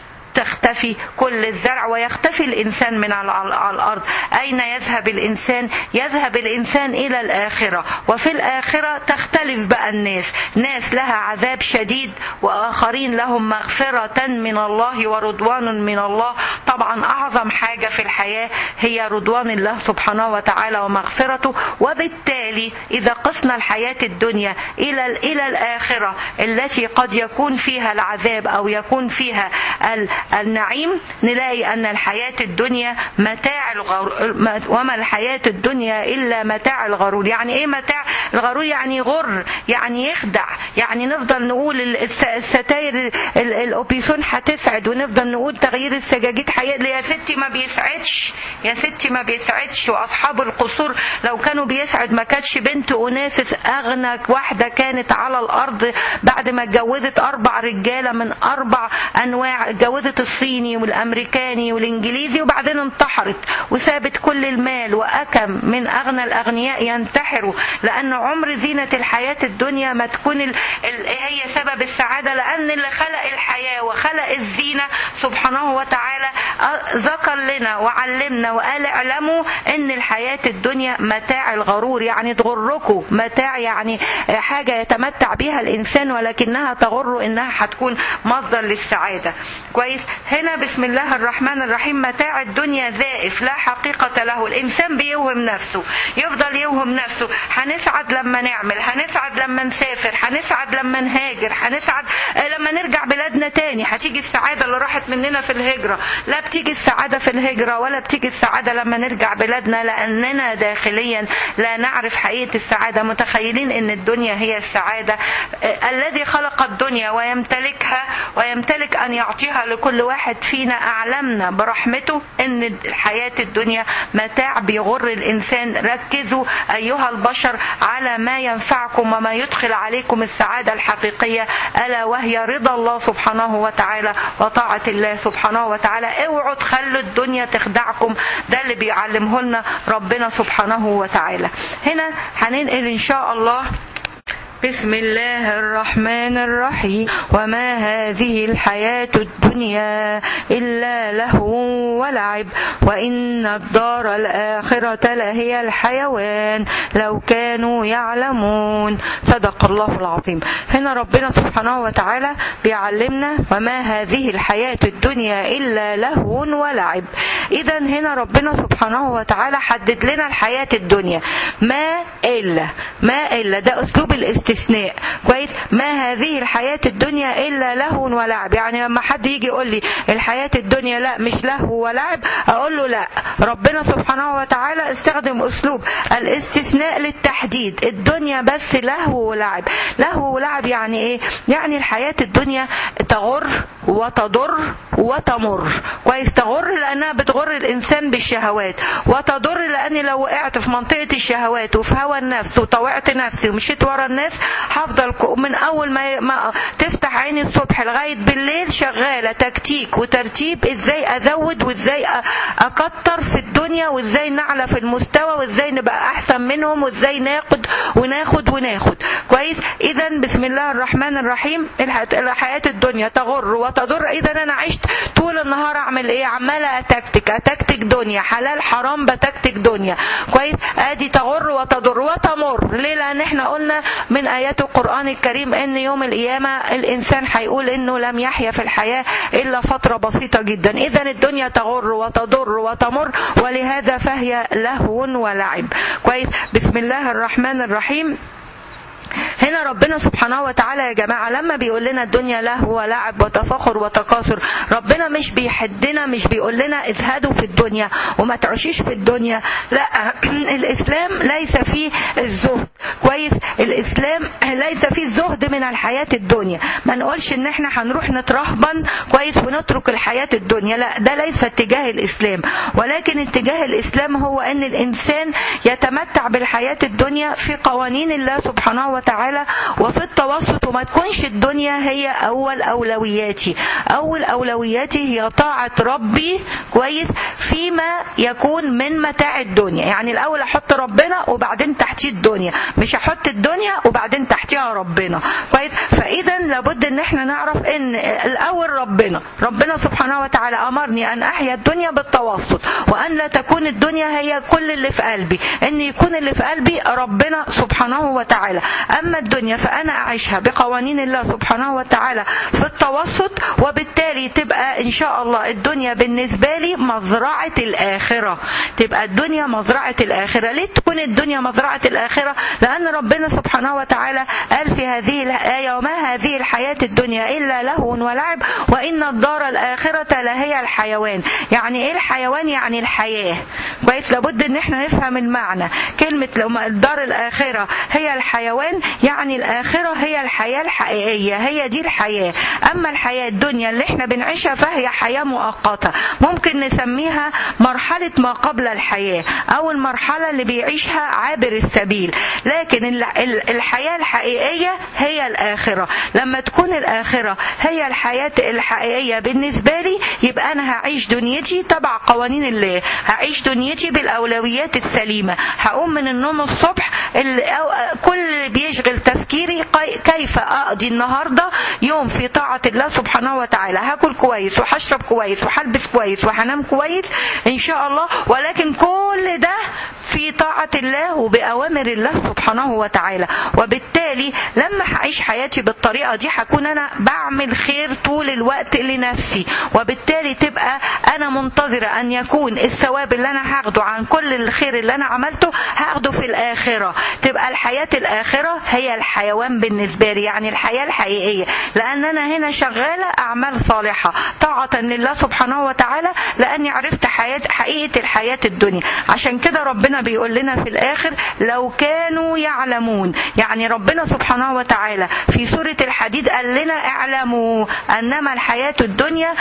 تختفي كل الزرع ويختفي الإنسان من على الأرض أين يذهب الإنسان يذهب الإنسان إلى الآخرة وفي الآخرة تختلف بقى الناس ناس لها عذاب شديد وآخرين لهم مغفرة من الله ورضوان من الله طبعا أعظم حاجة في الحياة هي رضوان الله سبحانه وتعالى ومغفرته وبالتالي إذا قسنا الحياة الدنيا إلى إلى الآخرة التي قد يكون فيها العذاب أو يكون فيها النعيم نلاقي أن الحياة الدنيا متاع الغرور وما الحياة الدنيا إلا متاع الغرور يعني إيه متاع الغرور يعني غر يعني يخدع يعني نفضل نقول الستاير الأوبيسون هتسعد ونفضل نقول تغيير السجاجيد حياة يا ستي ما بيسعدش يا ستي ما بيسعدش وأصحاب القصور لو كانوا بيسعد ما كانتش بنت أناسس أغنى واحدة كانت على الأرض بعد ما اتجوزت أربع رجالة من أربع أنواع اتجوزت الصيني والامريكاني والانجليزي وبعدين انتحرت وسابت كل المال واكم من اغنى الاغنياء ينتحروا لان عمر زينه الحياه الدنيا ما تكون ال... ال... هي سبب السعاده لان اللي خلق الحياه وخلق الزينه سبحانه وتعالى ذكر لنا وعلمنا وقال اعلموا ان الحياه الدنيا متاع الغرور يعني تغركم متاع يعني حاجه يتمتع بها الانسان ولكنها تغر انها هتكون مصدر للسعاده كويس هنا بسم الله الرحمن الرحيم متاع الدنيا زائف لا حقيقة له الإنسان بيوهم نفسه يفضل يوهم نفسه هنسعد لما نعمل هنسعد لما نسافر هنسعد لما نهاجر هنسعد لما نرجع بلادنا تاني هتيجي السعادة اللي راحت مننا في الهجرة لا بتيجي السعادة في الهجرة ولا بتيجي السعادة لما نرجع بلادنا لأننا داخليا لا نعرف حقيقة السعادة متخيلين أن الدنيا هي السعادة الذي خلق الدنيا ويمتلكها ويمتلك أن يعطيها لكل واحد فينا أعلمنا برحمته أن الحياة الدنيا متاع بيغر الإنسان ركزوا أيها البشر على ما ينفعكم وما يدخل عليكم السعادة الحقيقية ألا وهي رضا الله سبحانه وتعالى وطاعة الله سبحانه وتعالى اوعوا تخلوا الدنيا تخدعكم ده اللي بيعلمه لنا ربنا سبحانه وتعالى هنا هننقل إن شاء الله بسم الله الرحمن الرحيم وما هذه الحياة الدنيا إلا لهو ولعب وإن الدار الآخرة لهي الحيوان لو كانوا يعلمون صدق الله العظيم هنا ربنا سبحانه وتعالى بيعلمنا وما هذه الحياة الدنيا إلا لهو ولعب إذا هنا ربنا سبحانه وتعالى حدد لنا الحياة الدنيا ما إلا ما إلا ده أسلوب الاستثناء استثناء كويس ما هذه الحياة الدنيا إلا لهو ولعب يعني لما حد يجي يقول لي الحياة الدنيا لا مش لهو ولعب أقول له لا ربنا سبحانه وتعالى استخدم أسلوب الاستثناء للتحديد الدنيا بس لهو ولعب لهو ولعب يعني إيه يعني الحياة الدنيا تغر وتضر وتمر كويس تغر لأنها بتغر الإنسان بالشهوات وتضر لأني لو وقعت في منطقة الشهوات وفي هوى النفس وطوعت نفسي ومشيت ورا الناس هفضل ك- من اول ما, ما تفتح عيني الصبح لغايه بالليل شغاله تكتيك وترتيب ازاي ازود وازاي أ- اكتر في الدنيا وازاي نعلى في المستوى وازاي نبقى احسن منهم وازاي ناخد وناخد وناخد كويس اذا بسم الله الرحمن الرحيم الح- الحياه الدنيا تغر وتضر اذا انا عشت طول النهار اعمل ايه عماله اتكتك اتكتك دنيا حلال حرام بتكتك دنيا كويس ادي تغر وتضر وتمر ليه لان احنا قلنا من ايات القران الكريم ان يوم القيامه الانسان هيقول انه لم يحيا في الحياه الا فتره بسيطه جدا اذا الدنيا تغر وتضر وتمر ولهذا فهي لهو ولعب كويس بسم الله الرحمن الرحيم هنا ربنا سبحانه وتعالى يا جماعة لما بيقول لنا الدنيا لهو ولعب وتفاخر وتكاثر ربنا مش بيحدنا مش بيقول لنا ازهدوا في الدنيا وما تعيشيش في الدنيا لا الإسلام ليس فيه الزهد كويس الإسلام ليس فيه الزهد من الحياة الدنيا ما نقولش ان احنا هنروح نترهبن كويس ونترك الحياة الدنيا لا ده ليس اتجاه الإسلام ولكن اتجاه الإسلام هو ان الإنسان يتمتع بالحياة الدنيا في قوانين الله سبحانه وتعالى وفي التوسط وما تكونش الدنيا هي أول أولوياتي أول أولوياتي هي طاعة ربي كويس فيما يكون من متاع الدنيا يعني الأول أحط ربنا وبعدين تحتيه الدنيا مش أحط الدنيا وبعدين تحتيها ربنا كويس فإذا لابد إن احنا نعرف إن الأول ربنا ربنا سبحانه وتعالى أمرني أن أحيا الدنيا بالتوسط وأن لا تكون الدنيا هي كل اللي في قلبي إن يكون اللي في قلبي ربنا سبحانه وتعالى أما الدنيا فأنا أعيشها بقوانين الله سبحانه وتعالى في التوسط وبالتالي تبقى إن شاء الله الدنيا بالنسبة لي مزرعة الآخرة تبقى الدنيا مزرعة الآخرة ليه تكون الدنيا مزرعة الآخرة لأن ربنا سبحانه وتعالى قال في هذه الآية وما هذه الحياة الدنيا إلا لهو ولعب وإن الدار الآخرة لهي الحيوان يعني إيه الحيوان يعني الحياة كويس لابد إن احنا نفهم المعنى كلمة لو الدار الآخرة هي الحيوان يعني الآخرة هي الحياة الحقيقية هي دي الحياة أما الحياة الدنيا اللي احنا بنعيشها فهي حياة مؤقتة ممكن نسميها مرحلة ما قبل الحياة أو المرحلة اللي بيعيشها عابر السبيل لكن ال- ال- الحياة الحقيقية هي الآخرة لما تكون الآخرة هي الحياة الحقيقية بالنسبة لي يبقى أنا هعيش دنيتي تبع قوانين الله هعيش دنيتي بالأولويات السليمة هقوم من النوم الصبح ال- أو- كل اللي بيشغل تفكيري قي- كيف أقضي النهاردة يوم في طاعة الله سبحانه وتعالى هاكل كويس وهشرب كويس وهلبس كويس وهنام كويس إن شاء الله ولكن كل ده في طاعة الله وبأوامر الله سبحانه وتعالى وبالتالي لما هعيش حياتي بالطريقة دي هكون أنا بعمل خير طول الوقت لنفسي وبالتالي تبقى أنا منتظرة أن يكون الثواب اللي أنا هاخده عن كل الخير اللي أنا عملته هاخده في الآخرة تبقى الحياة الآخرة هي الحيوان بالنسبة لي يعني الحياة الحقيقية لأن أنا هنا شغالة أعمال صالحة طاعة لله سبحانه وتعالى لأني عرفت حياة حقيقة الحياة الدنيا عشان كده ربنا بيقول لنا في الآخر لو كانوا يعلمون يعني ربنا سبحانه وتعالى في سورة الحديد قال لنا اعلموا أنما الحياة الدنيا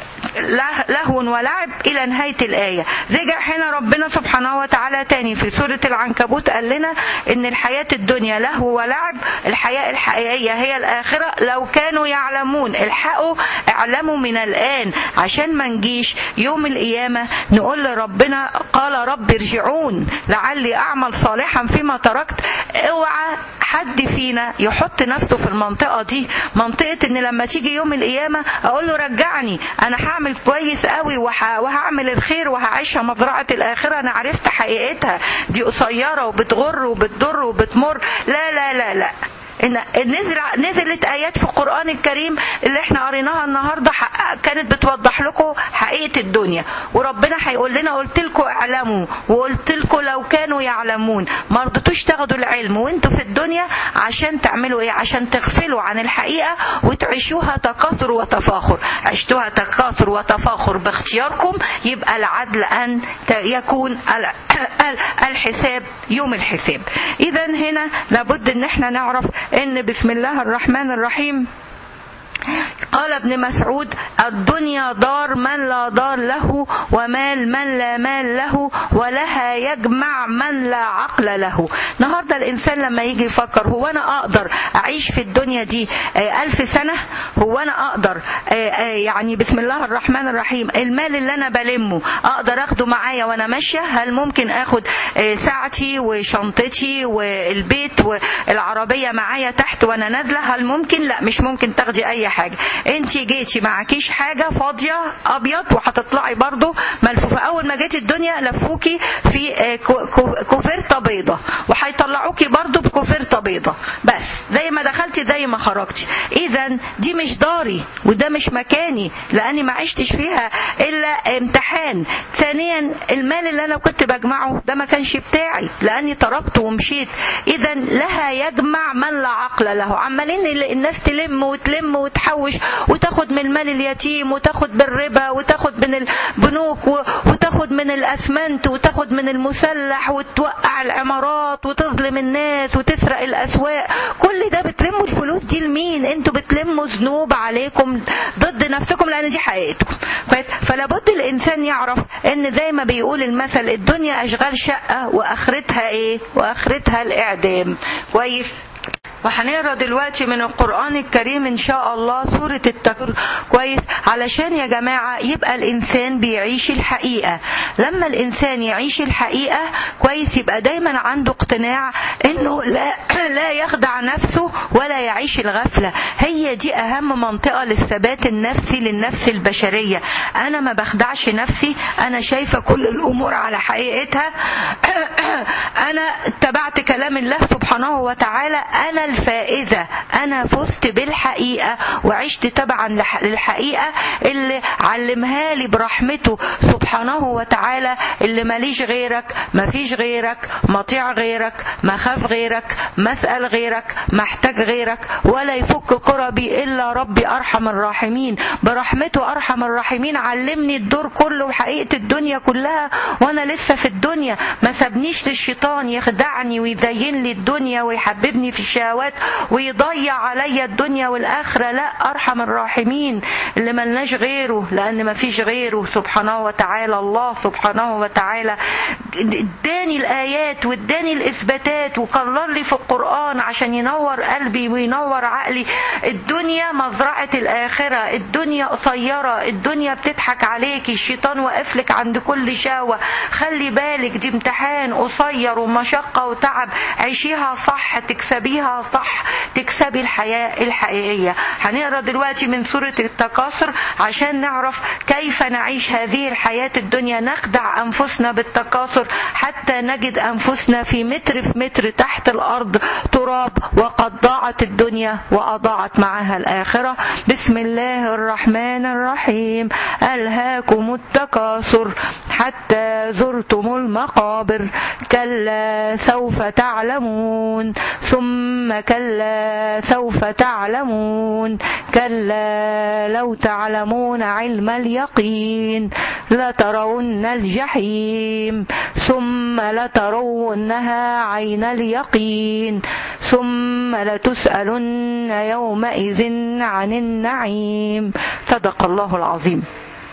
له- لهو ولعب إلى نهاية الآية رجع هنا ربنا سبحانه وتعالى تاني في سورة العنكبوت قال لنا إن الحياة الدنيا لهو ولعب الحياة الحقيقية هي الآخرة لو كانوا يعلمون الحقوا اعلموا من الآن عشان ما نجيش يوم القيامة نقول لربنا قال رب ارجعون لعلي أعمل صالحا فيما تركت اوعى حد فينا يحط نفسه في المنطقة دي منطقة ان لما تيجي يوم القيامة اقول له رجعني انا هعمل كويس قوي وه... وهعمل الخير وهعيشها مزرعة الاخرة انا عرفت حقيقتها دي قصيرة وبتغر وبتضر وبتمر لا لا لا لا إن نزل نزلت آيات في القرآن الكريم اللي احنا قريناها النهاردة حق- كانت بتوضح لكم حقيقة الدنيا وربنا هيقول لنا قلت لكم اعلموا وقلت لكم لو كانوا يعلمون ما رضيتوش تاخدوا العلم وانتوا في الدنيا عشان تعملوا ايه عشان تغفلوا عن الحقيقة وتعيشوها تكاثر وتفاخر عشتوها تكاثر وتفاخر باختياركم يبقى العدل ان ت- يكون ال- ال- الحساب يوم الحساب اذا هنا لابد ان احنا نعرف ان بسم الله الرحمن الرحيم قال ابن مسعود الدنيا دار من لا دار له ومال من لا مال له ولها يجمع من لا عقل له النهارده الانسان لما يجي يفكر هو انا اقدر اعيش في الدنيا دي آه، ألف سنه هو انا اقدر آه، آه، يعني بسم الله الرحمن الرحيم المال اللي انا بلمه اقدر اخده معايا وانا ماشيه هل ممكن اخد آه، ساعتي وشنطتي والبيت والعربيه معايا تحت وانا نازله هل ممكن لا مش ممكن تاخدي اي حاجه انت جيتي معكيش حاجه فاضيه ابيض وهتطلعي برضو ملفوفه اول ما جيتي الدنيا لفوكي في آه، كو- كو- كوفرته بيضه وهيطلعوكي برضو بكوفرته بيضه بس زي ما دخلتي زي ما خرجتي اذا دي مش داري وده مش مكاني لاني ما عشتش فيها الا امتحان ثانيا المال اللي انا كنت بجمعه ده ما كانش بتاعي لاني تركته ومشيت اذا لها يجمع من لا عقل له عمالين ال- الناس تلم وتلم وتحوش وتاخد من المال اليتيم وتاخد بالربا وتاخد من البنوك و- وتاخد من الاسمنت وتاخد من المسلح وتوقع العمارات وتظلم الناس وتسرق الاسواق كل ده بتلموا الفلوس دي لمين انتوا بتلموا ذنوب عليكم ضد نفسكم لان دي حقيقتكم كويس؟ فلا بد الانسان يعرف ان زي ما بيقول المثل الدنيا اشغال شقه واخرتها ايه واخرتها الاعدام كويس وهنقرا دلوقتي من القرآن الكريم إن شاء الله سورة التكبر كويس علشان يا جماعة يبقى الإنسان بيعيش الحقيقة لما الإنسان يعيش الحقيقة كويس يبقى دايما عنده اقتناع إنه لا لا يخدع نفسه ولا يعيش الغفلة هي دي أهم منطقة للثبات النفسي للنفس البشرية أنا ما بخدعش نفسي أنا شايفة كل الأمور على حقيقتها أنا اتبعت كلام الله سبحانه وتعالى أنا الفائزة أنا فزت بالحقيقة وعشت تبعا لح- للحقيقة اللي علمها لي برحمته سبحانه وتعالى اللي ماليش غيرك مفيش غيرك مطيع غيرك مخاف غيرك مسأل غيرك محتاج غيرك ولا يفك كربي إلا ربي أرحم الراحمين برحمته أرحم الراحمين علمني الدور كله وحقيقة الدنيا كلها وأنا لسه في الدنيا ما سابنيش للشيطان يخدعني ويزين لي الدنيا ويحببني في الشهوات ويضيع عليا الدنيا والآخرة لا أرحم الراحمين اللي ملناش غيره لأن ما فيش غيره سبحانه وتعالى الله سبحانه وتعالى اداني الآيات واداني الإثباتات وكرر لي في القرآن عشان ينور قلبي وينور عقلي الدنيا مزرعة الآخرة الدنيا قصيرة الدنيا بتضحك عليكي الشيطان واقف لك عند كل شهوة خلي بالك دي امتحان قصير ومشقة وتعب عيشيها صح تكسبيها صح تكسبي الحياة الحقيقية هنقرا دلوقتي من سورة التكاثر عشان نعرف كيف نعيش هذه الحياة الدنيا نخدع أنفسنا بالتكاثر حتى نجد أنفسنا في متر في متر تحت الأرض تراب وقد ضاعت الدنيا وأضاعت معها الآخرة بسم الله الرحمن الرحيم ألهاكم التكاثر حتى زرتم المقابر كلا سوف تعلمون ثم كلا سوف تعلمون كلا لو تعلمون علم اليقين لترون الجحيم ثم لترونها عين اليقين ثم لتسألن يومئذ عن النعيم صدق الله العظيم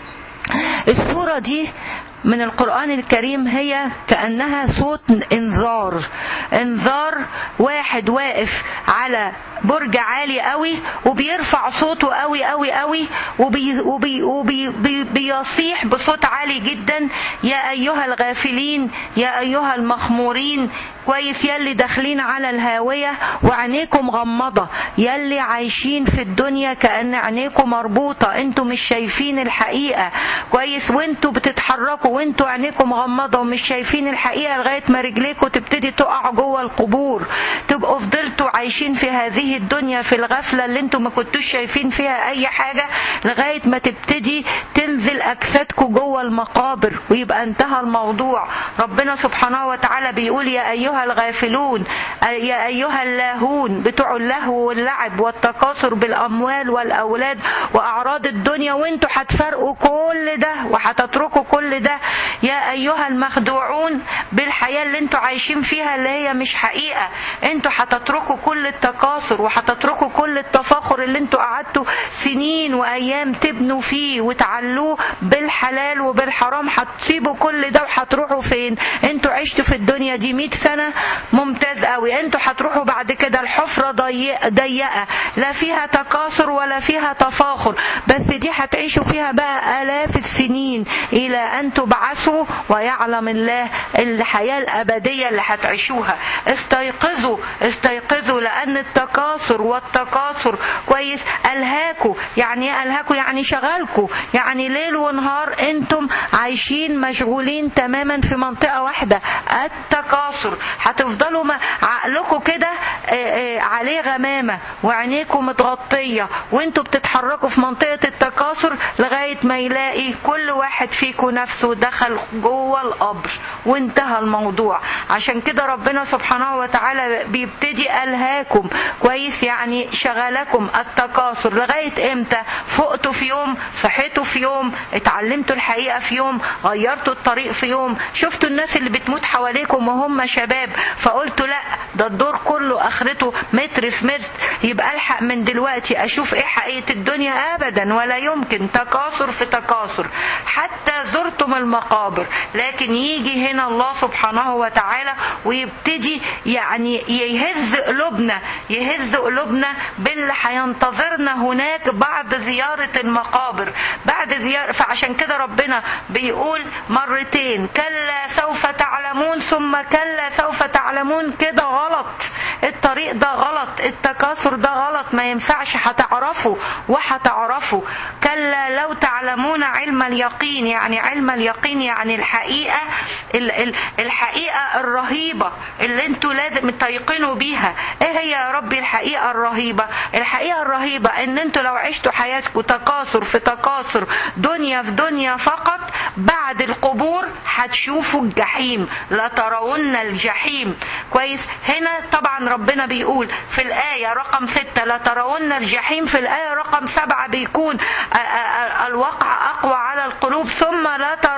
السورة دي من القرآن الكريم هي كأنها صوت انذار انذار واحد واقف على برج عالي قوي وبيرفع صوته قوي قوي قوي وبي وبي وبي بي بيصيح بصوت عالي جدا يا أيها الغافلين يا أيها المخمورين كويس يلي داخلين على الهاوية وعينيكم غمضة يلي عايشين في الدنيا كأن عينيكم مربوطة انتوا مش شايفين الحقيقة كويس وانتوا بتتحركوا وانتوا عينيكم مغمضة ومش شايفين الحقيقة لغاية ما رجليكم تبتدي تقع جوه القبور تبقوا فضلتوا عايشين في هذه الدنيا في الغفلة اللي انتوا ما كنتوش شايفين فيها اي حاجة لغاية ما تبتدي تنزل اجسادكم جوه المقابر ويبقى انتهى الموضوع ربنا سبحانه وتعالى بيقول يا ايها الغافلون يا ايها اللاهون بتوع اللهو واللعب والتكاثر بالاموال والاولاد واعراض الدنيا وانتوا هتفرقوا كل ده وهتتركوا كل ده يا ايها المخدوعون بالحياه اللي انتوا عايشين فيها اللي هي مش حقيقه انتوا هتتركوا كل التكاثر التكاثر وهتتركوا كل التفاخر اللي انتوا قعدتوا سنين وايام تبنوا فيه وتعلوه بالحلال وبالحرام هتسيبوا كل ده وهتروحوا فين انتوا عشتوا في الدنيا دي 100 سنه ممتاز قوي انتوا هتروحوا بعد كده الحفره ضيق- ضيقه لا فيها تكاثر ولا فيها تفاخر بس دي هتعيشوا فيها بقى الاف السنين الى ان تبعثوا ويعلم الله الحياه الابديه اللي هتعيشوها استيقظوا استيقظوا لان التكاثر والتكاثر كويس الهاكوا يعني ايه الهاكوا يعني شغلكوا يعني ليل ونهار انتم عايشين مشغولين تماما في منطقه واحده التكاثر هتفضلوا ما- عقلكم كده آه، آه، عليه غمامه وعينيكم متغطيه وانتوا بتتحركوا في منطقه التكاثر لغايه ما يلاقي كل واحد فيكم نفسه دخل جوه القبر وانتهى الموضوع عشان كده ربنا سبحانه وتعالى بيبتدي الهاكم كويس يعني شغلكم التكاثر لغايه امتى فقتوا في يوم صحيتوا في يوم اتعلمتوا الحقيقه في يوم غيرتوا الطريق في يوم شفتوا الناس اللي بتموت حواليكم وهم شباب فقلتوا لا ده الدور كله اخرته متر في متر يبقى الحق من دلوقتي اشوف ايه حقيقه الدنيا ابدا ولا يمكن تكاثر في تكاثر حتى زرتم المقابر لكن يجي هنا الله سبحانه وتعالى ويبتدي يعني يهز قلوبنا يهز قلوبنا باللي هينتظرنا هناك بعد زيارة المقابر بعد زيارة فعشان كده ربنا بيقول مرتين كلا سوف تعلمون ثم كلا سوف تعلمون كده غلط الطريق ده غلط التكاثر ده غلط ما ينفعش هتعرفوا وهتعرفوا كلا لو تعلمون علم اليقين يعني علم اليقين يعني الحقيقة ال- ال- الحقيقة الرهيبة اللي انتوا لازم تيقنوا بيها ايه هي يا ربي الحقيقة الرهيبة الحقيقة الرهيبة ان انتوا لو عشتوا حياتكم تكاثر في تكاثر دنيا في دنيا فقط بعد القبور هتشوفوا الجحيم لترون الجحيم كويس هنا طبعا ربنا بيقول في الآية رقم ستة لترون الجحيم في الآية رقم سبعة بيكون آ- آ- آ- الوقع أقوى على القلوب ثم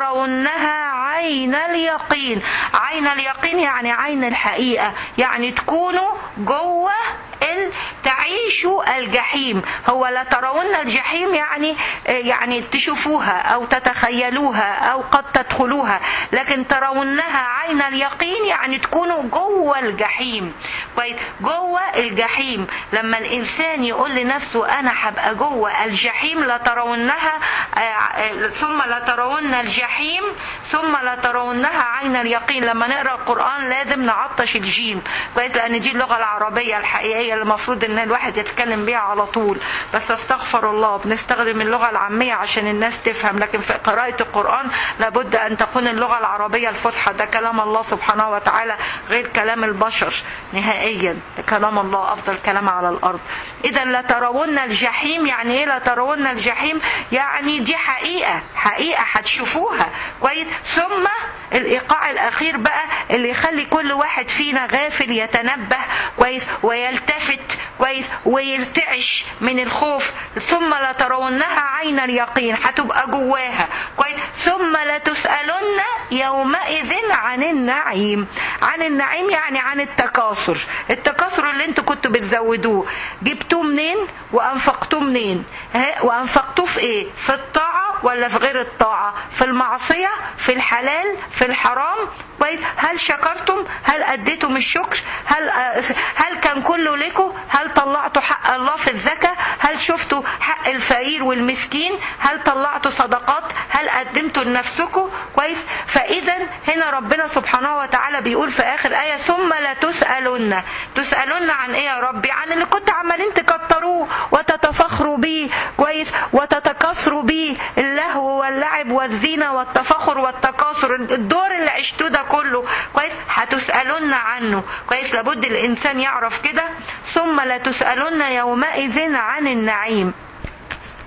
لترونها عين اليقين عين اليقين يعني عين الحقيقة يعني تكونوا جوه ال- تعيشوا الجحيم هو لترون الجحيم يعني يعني تشوفوها او تتخيلوها او قد تدخلوها لكن ترونها عين اليقين يعني تكونوا جوه الجحيم كويس جوه الجحيم لما الانسان يقول لنفسه انا هبقى جوه الجحيم لترونها آه، آه، ثم لترون الجحيم ثم لترونها عين اليقين لما نقرا القران لازم نعطش الجيم كويس لان دي اللغه العربيه الحقيقيه اللي المفروض ان الواحد يتكلم بيها على طول بس استغفر الله بنستخدم اللغه العاميه عشان الناس تفهم لكن في قراءه القران لابد ان تكون اللغه العربيه الفصحى ده كلام الله سبحانه وتعالى غير كلام البشر نهائيا ده كلام الله افضل كلام على الارض اذا لترون الجحيم يعني ايه لترون الجحيم يعني دي حقيقه حقيقه هتشوفوها كويس ثم الايقاع الاخير بقى اللي يخلي كل واحد فينا غافل يتنبه كويس ويلتفت كويس ويرتعش من الخوف ثم لترونها عين اليقين هتبقى جواها كويس ثم لتسالن يومئذ عن النعيم عن النعيم يعني عن التكاثر التكاثر اللي انتوا كنتوا بتزودوه جبتوه منين وانفقتوه منين ها؟ وانفقتوه في ايه في الطاعه ولا في غير الطاعه في المعصيه في الحلال في الحرام كويس هل شكرتم هل اديتم الشكر هل هل كان كله لكم هل طلعتوا حق الله في الزكاه هل شفتوا حق الفقير والمسكين هل طلعتوا صدقات هل قدمتوا لنفسكم كويس فاذا هنا ربنا سبحانه وتعالى بيقول في اخر ايه ثم لا تسالن تسالن عن ايه يا ربي عن اللي كنت عمالين تكتروه وتتفخروا بيه كويس وتتكاثروا بيه اللهو واللعب والزينه والتفخر والتكاثر الدور اللي عشتوه ده كله كويس هتسالن عنه كويس لابد الانسان يعرف كده ثم لا تسالن يومئذ عن النعيم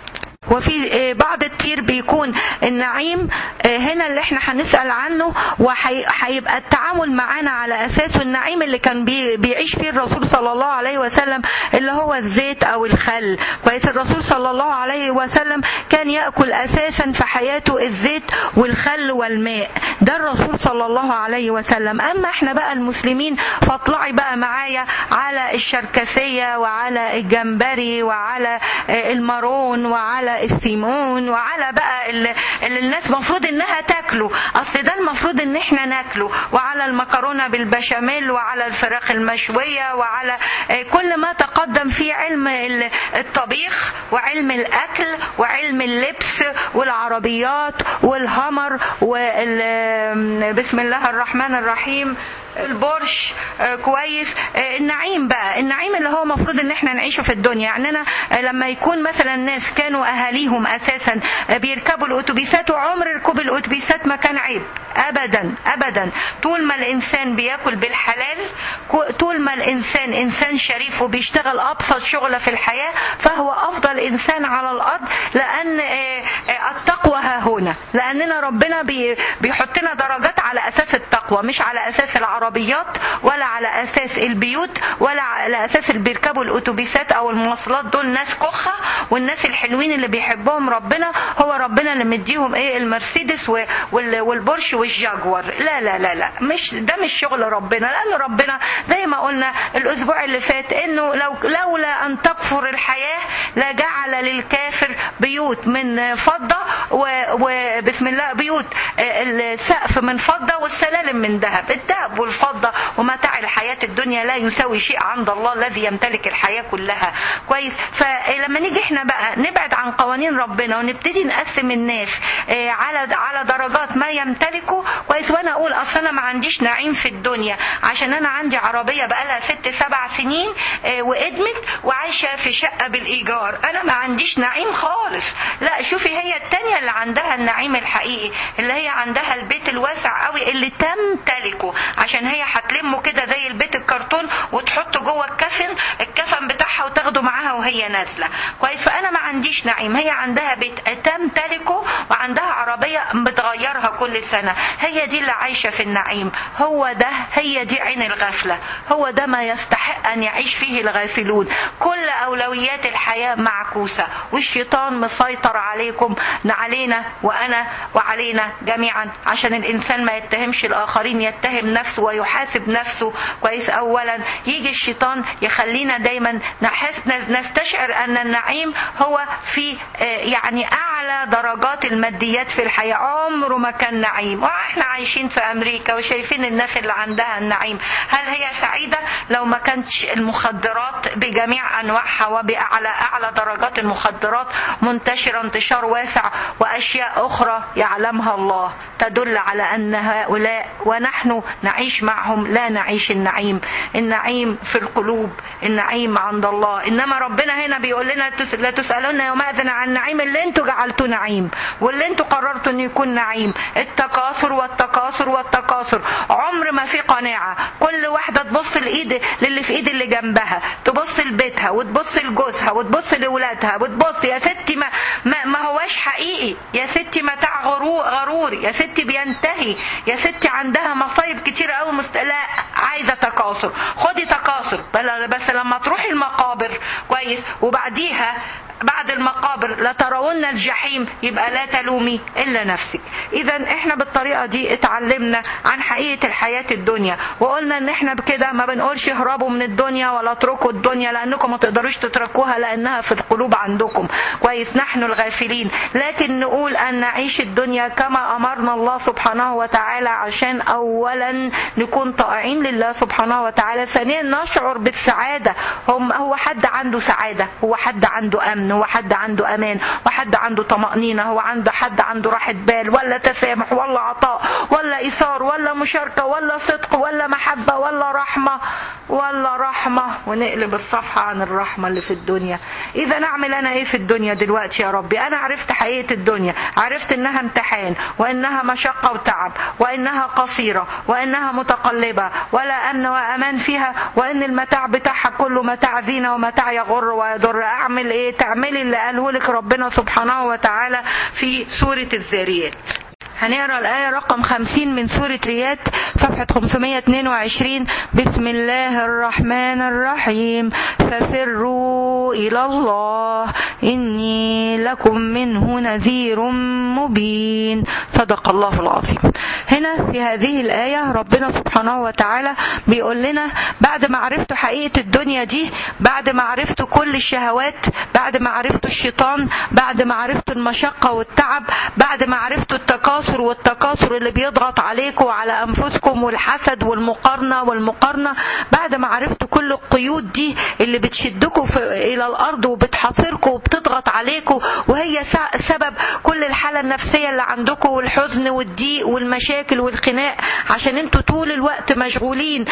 وفي آه، بعض كتير بيكون النعيم آه، هنا اللي احنا هنسأل عنه وهيبقى التعامل معانا على اساسه النعيم اللي كان بي- بيعيش فيه الرسول صلى الله عليه وسلم اللي هو الزيت او الخل كويس الرسول صلى الله عليه وسلم كان ياكل اساسا في حياته الزيت والخل والماء ده الرسول صلى الله عليه وسلم اما احنا بقى المسلمين فاطلعي بقى معايا على الشركسيه وعلى الجمبري وعلى آه، المارون وعلى السيمون وعلى بقى اللي اللي الناس مفروض انها تاكله اصل ده المفروض ان احنا ناكله وعلى المكرونه بالبشاميل وعلى الفراخ المشويه وعلى آه، كل ما تقدم فيه علم ال- الطبيخ وعلم الاكل وعلم اللبس والعربيات والهمر وال بسم الله الرحمن الرحيم البورش آه، كويس آه، النعيم بقى النعيم اللي هو المفروض ان احنا نعيشه في الدنيا يعني انا آه، لما يكون مثلا ناس كانوا اهاليهم اساسا آه، بيركبوا الاتوبيسات وعمر ركوب الاتوبيسات ما كان عيب ابدا ابدا طول ما الانسان بياكل بالحلال كو- طول ما الانسان انسان شريف وبيشتغل ابسط شغله في الحياه فهو افضل انسان على الارض لان آه، آه، التقوى ها هنا لاننا ربنا بي- بيحطنا درجات على اساس التقوى مش على اساس العربيات ولا على اساس البيوت ولا على اساس اللي بيركبوا الاتوبيسات او المواصلات دول ناس كخه والناس الحلوين اللي بيحبهم ربنا هو ربنا اللي مديهم ايه المرسيدس و- وال- والبورش والجاكور لا لا لا لا مش ده مش شغل ربنا لان ربنا زي ما قلنا الاسبوع اللي فات انه لو لولا ان تكفر الحياه لجعل للكافر بيوت من فضه و- وبسم الله بيوت آه، السقف من فضه والسلالم من ذهب الذهب والفضه ومتاع الحياه الدنيا لا يساوي شيء عند الله الذي يمتلك الحياه كلها كويس فلما نيجي احنا بقى نبعد عن قوانين ربنا ونبتدي نقسم الناس آه، على على درجات ما يمتلكوا كويس وانا اقول اصل انا ما عنديش نعيم في الدنيا عشان انا عندي عربيه بقالها ست سبع سنين آه، وادمت وعايشه في شقه بالايجار انا ما عنديش نعيم خالص لا شوفي هي التانية اللي عندها النعيم الحقيقي اللي هي عندها البيت الواسع قوي اللي تمتلكه عشان هي هتلمه كده زي البيت الكرتون وتحطه جوه الكفن الكفن بتاعها وتاخده معاها وهي نازله كويس فانا ما عنديش نعيم هي عندها بيت تمتلكه وعندها عربيه بتغيرها كل سنه هي دي اللي عايشه في النعيم هو ده هي دي عين الغفله هو ده ما يستحق ان يعيش فيه الغافلون كل اولويات الحياه معكوسه والشيطان مسيطر عليكم علينا وانا وعلينا جميعا عشان الانسان ما يتهمش الاخرين يتهم نفسه ويحاسب نفسه كويس اولا يجي الشيطان يخلينا دايما نحس نستشعر ان النعيم هو في آه، يعني اعلى درجات الماديات في الحياه عمره ما كان نعيم واحنا عايشين في امريكا وشايفين الناس اللي عندها النعيم هل هي سعيده لو ما كانتش المخدرات بجميع انواعها وباعلى اعلى درجات المخدرات منتشره انتشار واسع واشياء اخرى يعلمها الله تدل على ان هؤلاء ونحن نعيش معهم لا نعيش النعيم النعيم في القلوب النعيم عند الله انما ربنا هنا بيقول لنا تس- لا تسالون يومئذ عن النعيم اللي انتوا جعلتوه نعيم واللي انتوا قررتوا انه يكون نعيم التكاثر والتكاثر والتكاثر عمر ما في قناعه كل واحده تبص لايد للي في ايد اللي جنبها تبص لبيتها وتبص لجوزها وتبص لاولادها وتبص يا ستي ما ما, ما هواش حقيقي يا ستي متاع غرور غرور يا ستي بينتهي يا ستي عندها مصايب كتير قوي مست... لا عايزه تكاثر خدي تكاثر بل- بس لما تروحي المقابر كويس وبعديها بعد المقابر لترون الجحيم يبقى لا تلومي الا نفسك اذا احنا بالطريقه دي اتعلمنا عن حقيقه الحياه الدنيا وقلنا ان احنا بكده ما بنقولش اهربوا من الدنيا ولا اتركوا الدنيا لانكم ما تقدروش تتركوها لانها في القلوب عندكم كويس نحن الغافلين لكن نقول ان نعيش الدنيا كما امرنا الله سبحانه وتعالى عشان اولا نكون طائعين لله سبحانه وتعالى ثانيا نشعر بالسعاده هم هو حد عنده سعاده هو حد عنده امن هو حد عنده امان وحد عنده عنده طمأنينة هو عنده حد عنده راحة بال ولا تسامح ولا عطاء ولا إيثار ولا مشاركة ولا صدق ولا محبة ولا رحمة ولا رحمة ونقلب الصفحة عن الرحمة اللي في الدنيا إذا نعمل أنا إيه في الدنيا دلوقتي يا ربي أنا عرفت حقيقة الدنيا عرفت إنها امتحان وإنها مشقة وتعب وإنها قصيرة وإنها متقلبة ولا أمن وأمان فيها وإن المتاع بتاعها كله متاع زينة ومتاع يغر ويضر أعمل إيه تعملي اللي قاله لك ربنا سبحانه وتعالى في سورة الذاريات هنقرا الآية رقم 50 من سورة ريات صفحة 522 بسم الله الرحمن الرحيم ففروا إلى الله إني لكم منه نذير مبين صدق الله العظيم هنا في هذه الآية ربنا سبحانه وتعالى بيقول لنا بعد ما عرفتوا حقيقة الدنيا دي بعد ما عرفتوا كل الشهوات بعد ما عرفتوا الشيطان بعد ما عرفتوا المشقة والتعب بعد ما عرفتوا التكاثر والتكاثر اللي بيضغط عليكم وعلى أنفسكم والحسد والمقارنة والمقارنة بعد ما عرفتوا كل القيود دي اللي بتشدكم إلى الأرض وبتحاصركم وبتضغط عليكم وهي سبب كل الحالة النفسية اللي عندكم والحزن والضيق والمشاكل والخناق عشان انتوا طول الوقت مشغولين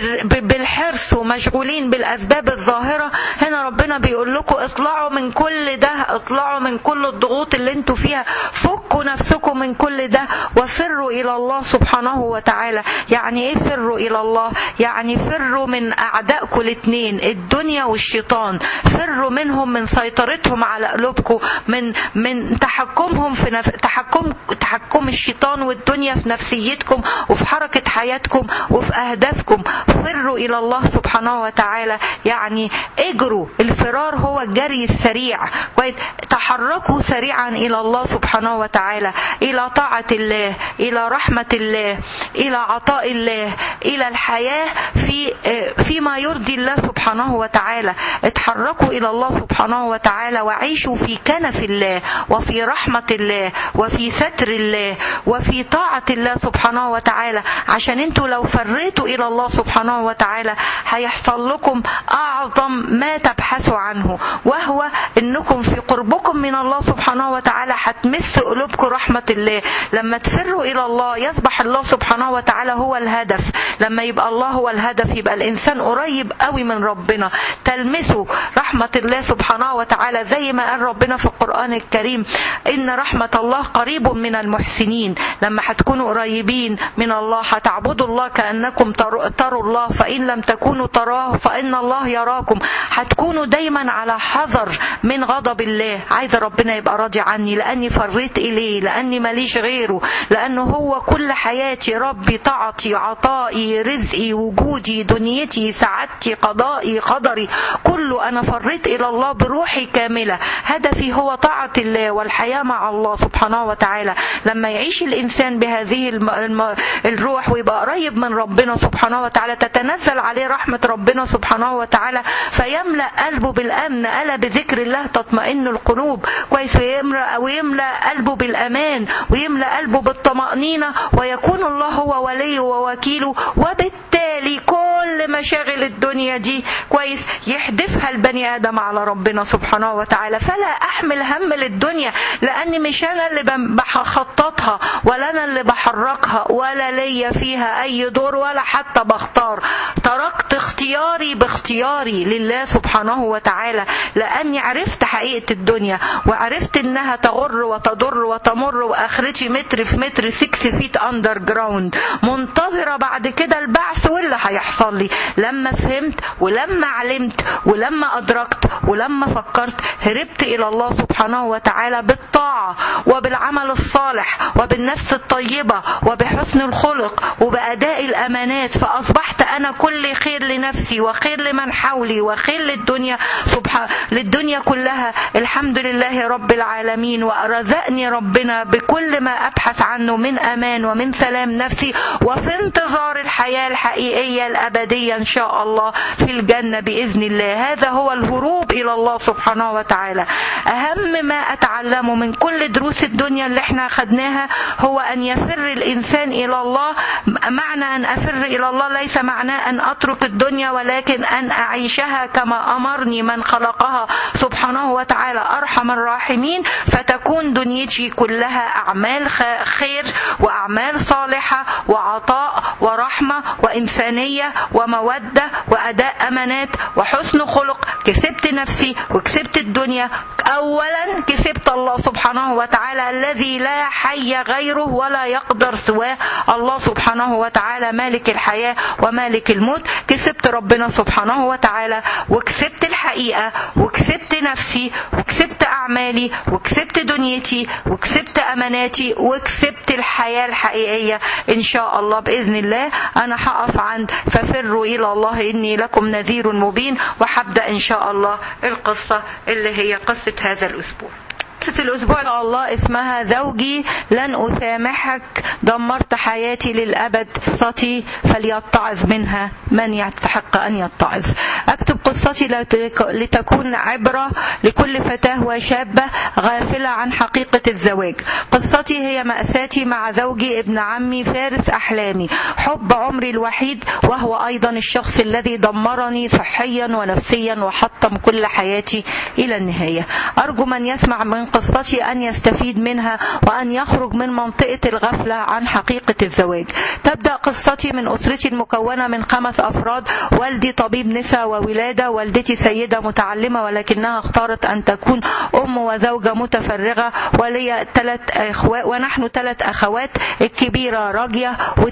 بالحرص ومشغولين بالأسباب الظاهرة هنا ربنا بيقول لكم اطلعوا من كل ده اطلعوا من كل الضغوط اللي انتوا فيها فكوا نفسكم من كل ده وفروا إلى الله سبحانه وتعالى يعني ايه فروا إلى الله يعني فروا من أعدائكم الاثنين الدنيا والشيطان فروا منهم من سيطرتهم على قلوبكم من من تحكمهم في نف... تحكم تحكم الشيطان والدنيا في نفسيتكم وفي حركة حياتكم وفي أهدافكم فروا إلى الله سبحانه وتعالى يعني اجروا الفرار هو الجري السريع كويس تحركوا سريعا إلى الله سبحانه وتعالى إلى طاعة الله إلى رحمة الله إلى عطاء الله إلى الحياة في فيما يرضي الله سبحانه وتعالى اتحركوا إلى الله سبحانه وتعالى وعيشوا في كنف الله وفي رحمة الله وفي ستر الله وفي طاعة الله سبحانه وتعالى عشان انتوا لو فريتوا إلى الله سبحانه وتعالى هيحصل لكم أعظم ما تبحثوا عنه وهو انكم في قربكم من الله سبحانه وتعالى هتمس قلوبكم رحمة الله لما تفروا إلى الله يصبح الله سبحانه وتعالى هو الهدف لما يبقى الله هو الهدف يبقى الإنسان قريب قوي من ربنا تلمسوا رحمة الله سبحانه وتعالى زي ما قال ربنا في القرآن الكريم إن رحمة الله قريب من المحسنين لما هتكونوا قريبين من الله هتعبدوا الله كأنكم تروا الله فإن لم تكونوا تراه فإن الله يراكم هتكونوا دايما على حذر من غضب الله عايزة ربنا يبقى راضي عني لأني فريت إليه لأني ماليش غيره لأنه هو كل حياتي ربي طاعتي عطائي رزقي وجودي دنيتي سعادتي قضائي قدري كله أنا فريت إلى الله بروحي كاملة هدفي هو طاعة الله والحياة مع الله سبحانه وتعالى لما يعيش الإنسان بهذه الم... الم... الروح ويبقى قريب من ربنا سبحانه وتعالى تتنزل عليه رحمة ربنا سبحانه وتعالى فيملأ قلبه بالأمن ألا بذكر الله تطمئن القلوب كويس ويملأ, ويملأ قلبه بالأمان ويملأ قلبه بالطمأنينة ويكون الله هو وليه ووكيله وبالتالي كل مشاغل الدنيا دي كويس يحدفها البني آدم على ربنا سبحانه وتعالى فلا أحمل هم للدنيا لأني مش أنا اللي بخططها ولا أنا اللي بحركها ولا ليا فيها أي دور ولا حتى بختار تركت اختياري باختياري لله سبحانه وتعالى لأني عرفت حقيقة الدنيا وعرفت إنها تغر وتضر وتمر وآخرتي متر في متر 6 فيت أندر جراوند منتظرة بعد كده البعث واللي هيحصل لي لما فهمت ولما علمت ولما أدركت ولما فكرت هربت إلى الله سبحانه وتعالى بالطاعة وبالعمل الصالح وبالنفس الطيبة وبحسن الخلق وبأداء الأمانات فأصبحت أنا كل خير لنفسي وخير لمن حولي وخير للدنيا سبحان للدنيا كلها الحمد لله رب العالمين ورزقني ربنا بكل ما أبحث عنه من أمان ومن سلام نفسي وفي انتظار الحياة الحقيقية الحقيقية الأبدية إن شاء الله في الجنة بإذن الله هذا هو الهروب إلى الله سبحانه وتعالى أهم ما أتعلمه من كل دروس الدنيا اللي احنا أخدناها هو أن يفر الإنسان إلى الله معنى أن أفر إلى الله ليس معناه أن أترك الدنيا ولكن أن أعيشها كما أمرني من خلقها سبحانه وتعالى أرحم الراحمين فتكون دنيتي كلها أعمال خير وأعمال صالحة وعطاء ورحمة وإنسانية ومودة وأداء أمانات وحسن خلق كسبت نفسي وكسبت الدنيا أولا كسبت الله سبحانه وتعالى الذي لا حي غيره ولا يقدر سواه الله سبحانه وتعالى مالك الحياة ومالك الموت كسبت ربنا سبحانه وتعالى وكسبت الحقيقة وكسبت نفسي وكسبت أعمالي وكسبت دنيتي وكسبت أماناتي وكسبت الحياة الحقيقية إن شاء الله بإذن الله أنا هقف عند ففروا إلى الله إني لكم نذير مبين وحبدأ إن شاء الله القصة اللي هي قصة هذا الأسبوع قصة الأسبوع إن الله اسمها زوجي لن أسامحك دمرت حياتي للأبد قصتي فليتعظ منها من يستحق أن يتعظ أكتب قصتي لتكون عبرة لكل فتاة وشابة غافلة عن حقيقة الزواج قصتي هي مأساتي مع زوجي ابن عمي فارس أحلامي حب عمري الوحيد وهو أيضا الشخص الذي دمرني صحيا ونفسيا وحطم كل حياتي إلى النهاية أرجو من يسمع من قصتي أن يستفيد منها وأن يخرج من منطقة الغفلة عن حقيقة الزواج تبدأ قصتي من أسرتي المكونة من خمس أفراد والدي طبيب نساء وولادة والدتي سيدة متعلمة ولكنها اختارت أن تكون أم وزوجة متفرغة ولي ثلاث أخوات ونحن ثلاث أخوات الكبيرة راجية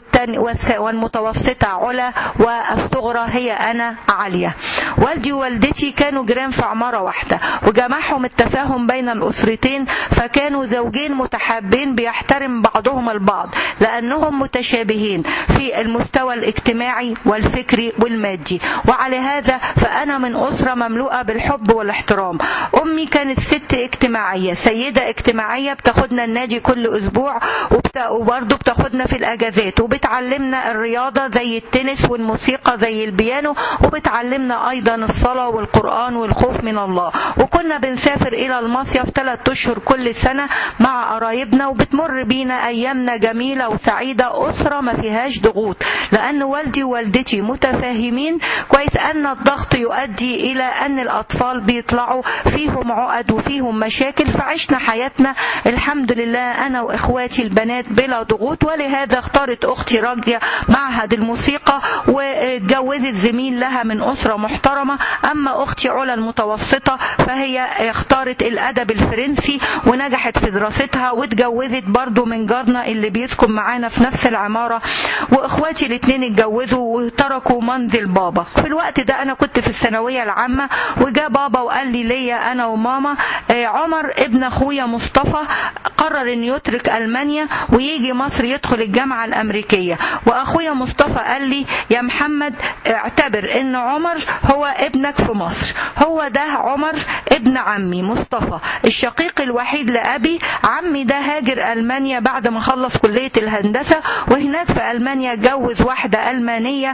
والمتوسطة علا والصغرى هي أنا عالية والدي ووالدتي كانوا جيران في عمارة واحدة وجمعهم التفاهم بين الأسرتين فكانوا زوجين متحابين بيحترم بعضهم البعض لأنهم متشابهين في المستوى الاجتماعي والفكري والمادي وعلى هذا فأنا من أسرة مملوءة بالحب والاحترام أمي كانت ست اجتماعية سيدة اجتماعية بتاخدنا النادي كل أسبوع وبرضه بتاخدنا في الأجازات وبتعلمنا الرياضة زي التنس والموسيقى زي البيانو وبتعلمنا أيضا الصلاة والقرآن والخوف من الله وكنا بنسافر إلى المصيف ثلاث أشهر كل سنة مع قرايبنا وبتمر بينا أيامنا جميلة وسعيدة أسرة ما فيهاش ضغوط لأن والدي ووالدتي متفاهمين كويس أن الضغط يؤدي إلى أن الأطفال بيطلعوا فيهم عقد وفيهم مشاكل فعشنا حياتنا الحمد لله أنا وإخواتي البنات بلا ضغوط ولهذا اختارت أختي راجية معهد الموسيقى واتجوزت زميل لها من أسرة محترمة أما أختي علا المتوسطة فهي اختارت الأدب الفرنسي ونجحت في دراستها واتجوزت برضو من جارنا اللي بيسكن معانا في نفس العمارة وإخواتي الاثنين اتجوزوا وتركوا منزل بابا في الوقت ده أنا كنت في الثانوية العامة وجاء بابا وقال لي ليا أنا وماما عمر ابن أخويا مصطفى قرر أن يترك ألمانيا ويجي مصر يدخل الجامعة الأمريكية وأخويا مصطفى قال لي يا محمد اعتبر أن عمر هو ابنك في مصر هو ده عمر ابن عمي مصطفى الشقيق الوحيد لأبي عمي ده هاجر ألمانيا بعد ما خلص كلية الهندسة وهناك في ألمانيا اتجوز واحدة ألمانية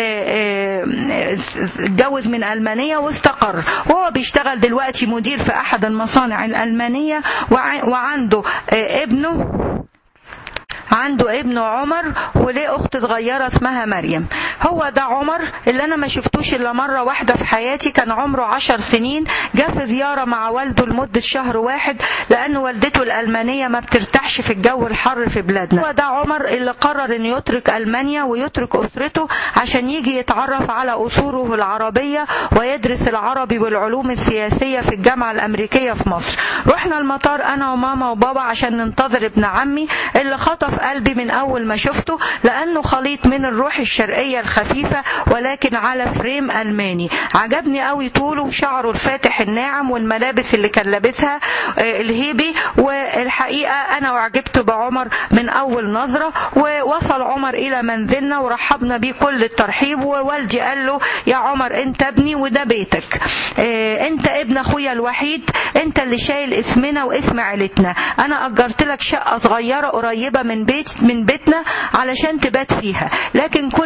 اتجوز من ألمانيا واستقر وهو بيشتغل دلوقتي مدير في أحد المصانع الألمانية وعنده ابنه عنده ابن عمر وليه اخت صغيره اسمها مريم هو ده عمر اللي انا ما شفتوش الا مره واحده في حياتي كان عمره عشر سنين جه في زياره مع والده لمده شهر واحد لان والدته الالمانيه ما بترتاحش في الجو الحر في بلادنا هو ده عمر اللي قرر انه يترك المانيا ويترك اسرته عشان يجي يتعرف على اصوله العربيه ويدرس العربي والعلوم السياسيه في الجامعه الامريكيه في مصر رحنا المطار انا وماما وبابا عشان ننتظر ابن عمي اللي خطف قلبي من أول ما شفته لأنه خليط من الروح الشرقية الخفيفة ولكن على فريم ألماني عجبني قوي طوله وشعره الفاتح الناعم والملابس اللي كان لابسها الهيبي والحقيقة أنا وعجبت بعمر من أول نظرة ووصل عمر إلى منزلنا ورحبنا بيه كل الترحيب ووالدي قال له يا عمر أنت ابني وده بيتك أنت ابن أخويا الوحيد أنت اللي شايل اسمنا واسم عيلتنا أنا أجرت لك شقة صغيرة قريبة من بيت من بيتنا علشان تبات فيها لكن كل يوم انت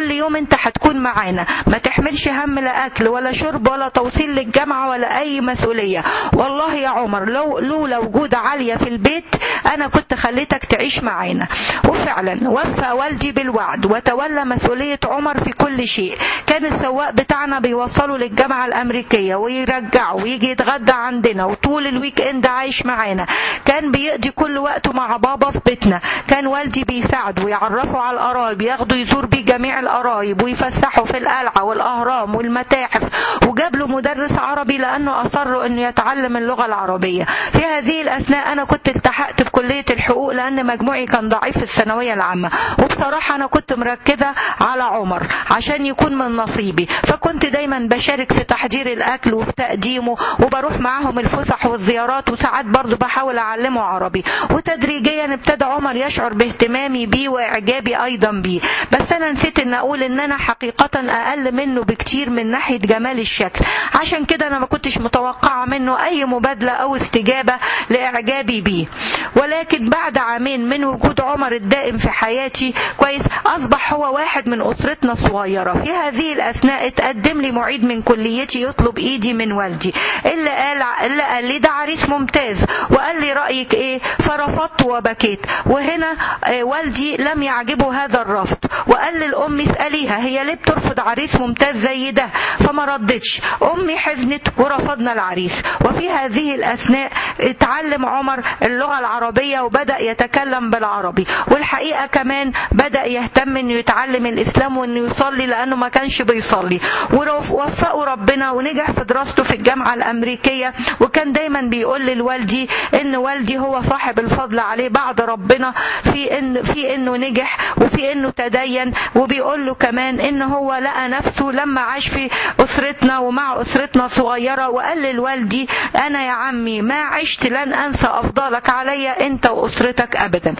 انت هتكون معانا ما تحملش هم لا اكل ولا شرب ولا توصيل للجامعه ولا اي مسؤوليه والله يا عمر لو لولا وجود عاليه في البيت انا كنت خليتك تعيش معانا وفعلا وفى والدي بالوعد وتولى مسؤوليه عمر في كل شيء كان السواق بتاعنا بيوصله للجامعه الامريكيه ويرجعه ويجي يتغدى عندنا وطول الويك اند عايش معانا كان بيقضي كل وقته مع بابا في بيتنا كان والدي بيساعده ويعرفه على القرايب ياخده يزور بيه جميع القرايب ويفسحه في القلعه والاهرام والمتاحف وجاب له مدرس عربي لانه اصر انه يتعلم اللغه العربيه في هذه الاثناء انا كنت التحقت بكليه الحقوق لان مجموعي كان ضعيف في الثانويه العامه وبصراحه انا كنت مركزه على عمر عشان يكون من نصيبي فكنت دايما بشارك في تحضير الاكل وفي تقديمه وبروح معاهم الفسح والزيارات وساعات برضه بحاول اعلمه عربي وتدريجيا ابتدى عمر يشعر باهتمامي بيه واعجابي ايضا بيه بس انا نسيت ان اقول ان انا حقيقه اقل منه بكتير من ناحيه جمال الشكل عشان كده انا ما كنتش متوقعه منه اي مبادله او استجابه لاعجابي بيه ولكن بعد عامين من وجود عمر الدائم في حياتي كويس اصبح هو واحد من اسرتنا الصغيره في هذه الاثناء اتقدم لي معيد من كليتي يطلب ايدي من والدي اللي قال اللي قال لي ده عريس ممتاز وقال لي رايك ايه فرفضت وبكيت وهنا آه، والدي لم يعجبه هذا الرفض وقال للام اساليها هي ليه بترفض عريس ممتاز زي ده فما ردتش امي حزنت ورفضنا العريس وفي هذه الاثناء اتعلم عمر اللغه العربيه وبدا يتكلم بالعربي والحقيقه كمان بدا يهتم انه يتعلم الاسلام وانه يصلي لانه ما كانش بيصلي ووفقه ربنا ونجح في دراسته في الجامعه الامريكيه وكان دايما بيقول لوالدي ان والدي هو صاحب الفضل عليه بعد ربنا في ان في انه نجح وفي انه تدين وبيقول له كمان ان هو لقى نفسه لما عاش في اسرتنا ومع اسرتنا صغيره وقال لوالدي انا يا عمي ما عشت لن انسى افضالك عليا انت واسرتك ابدا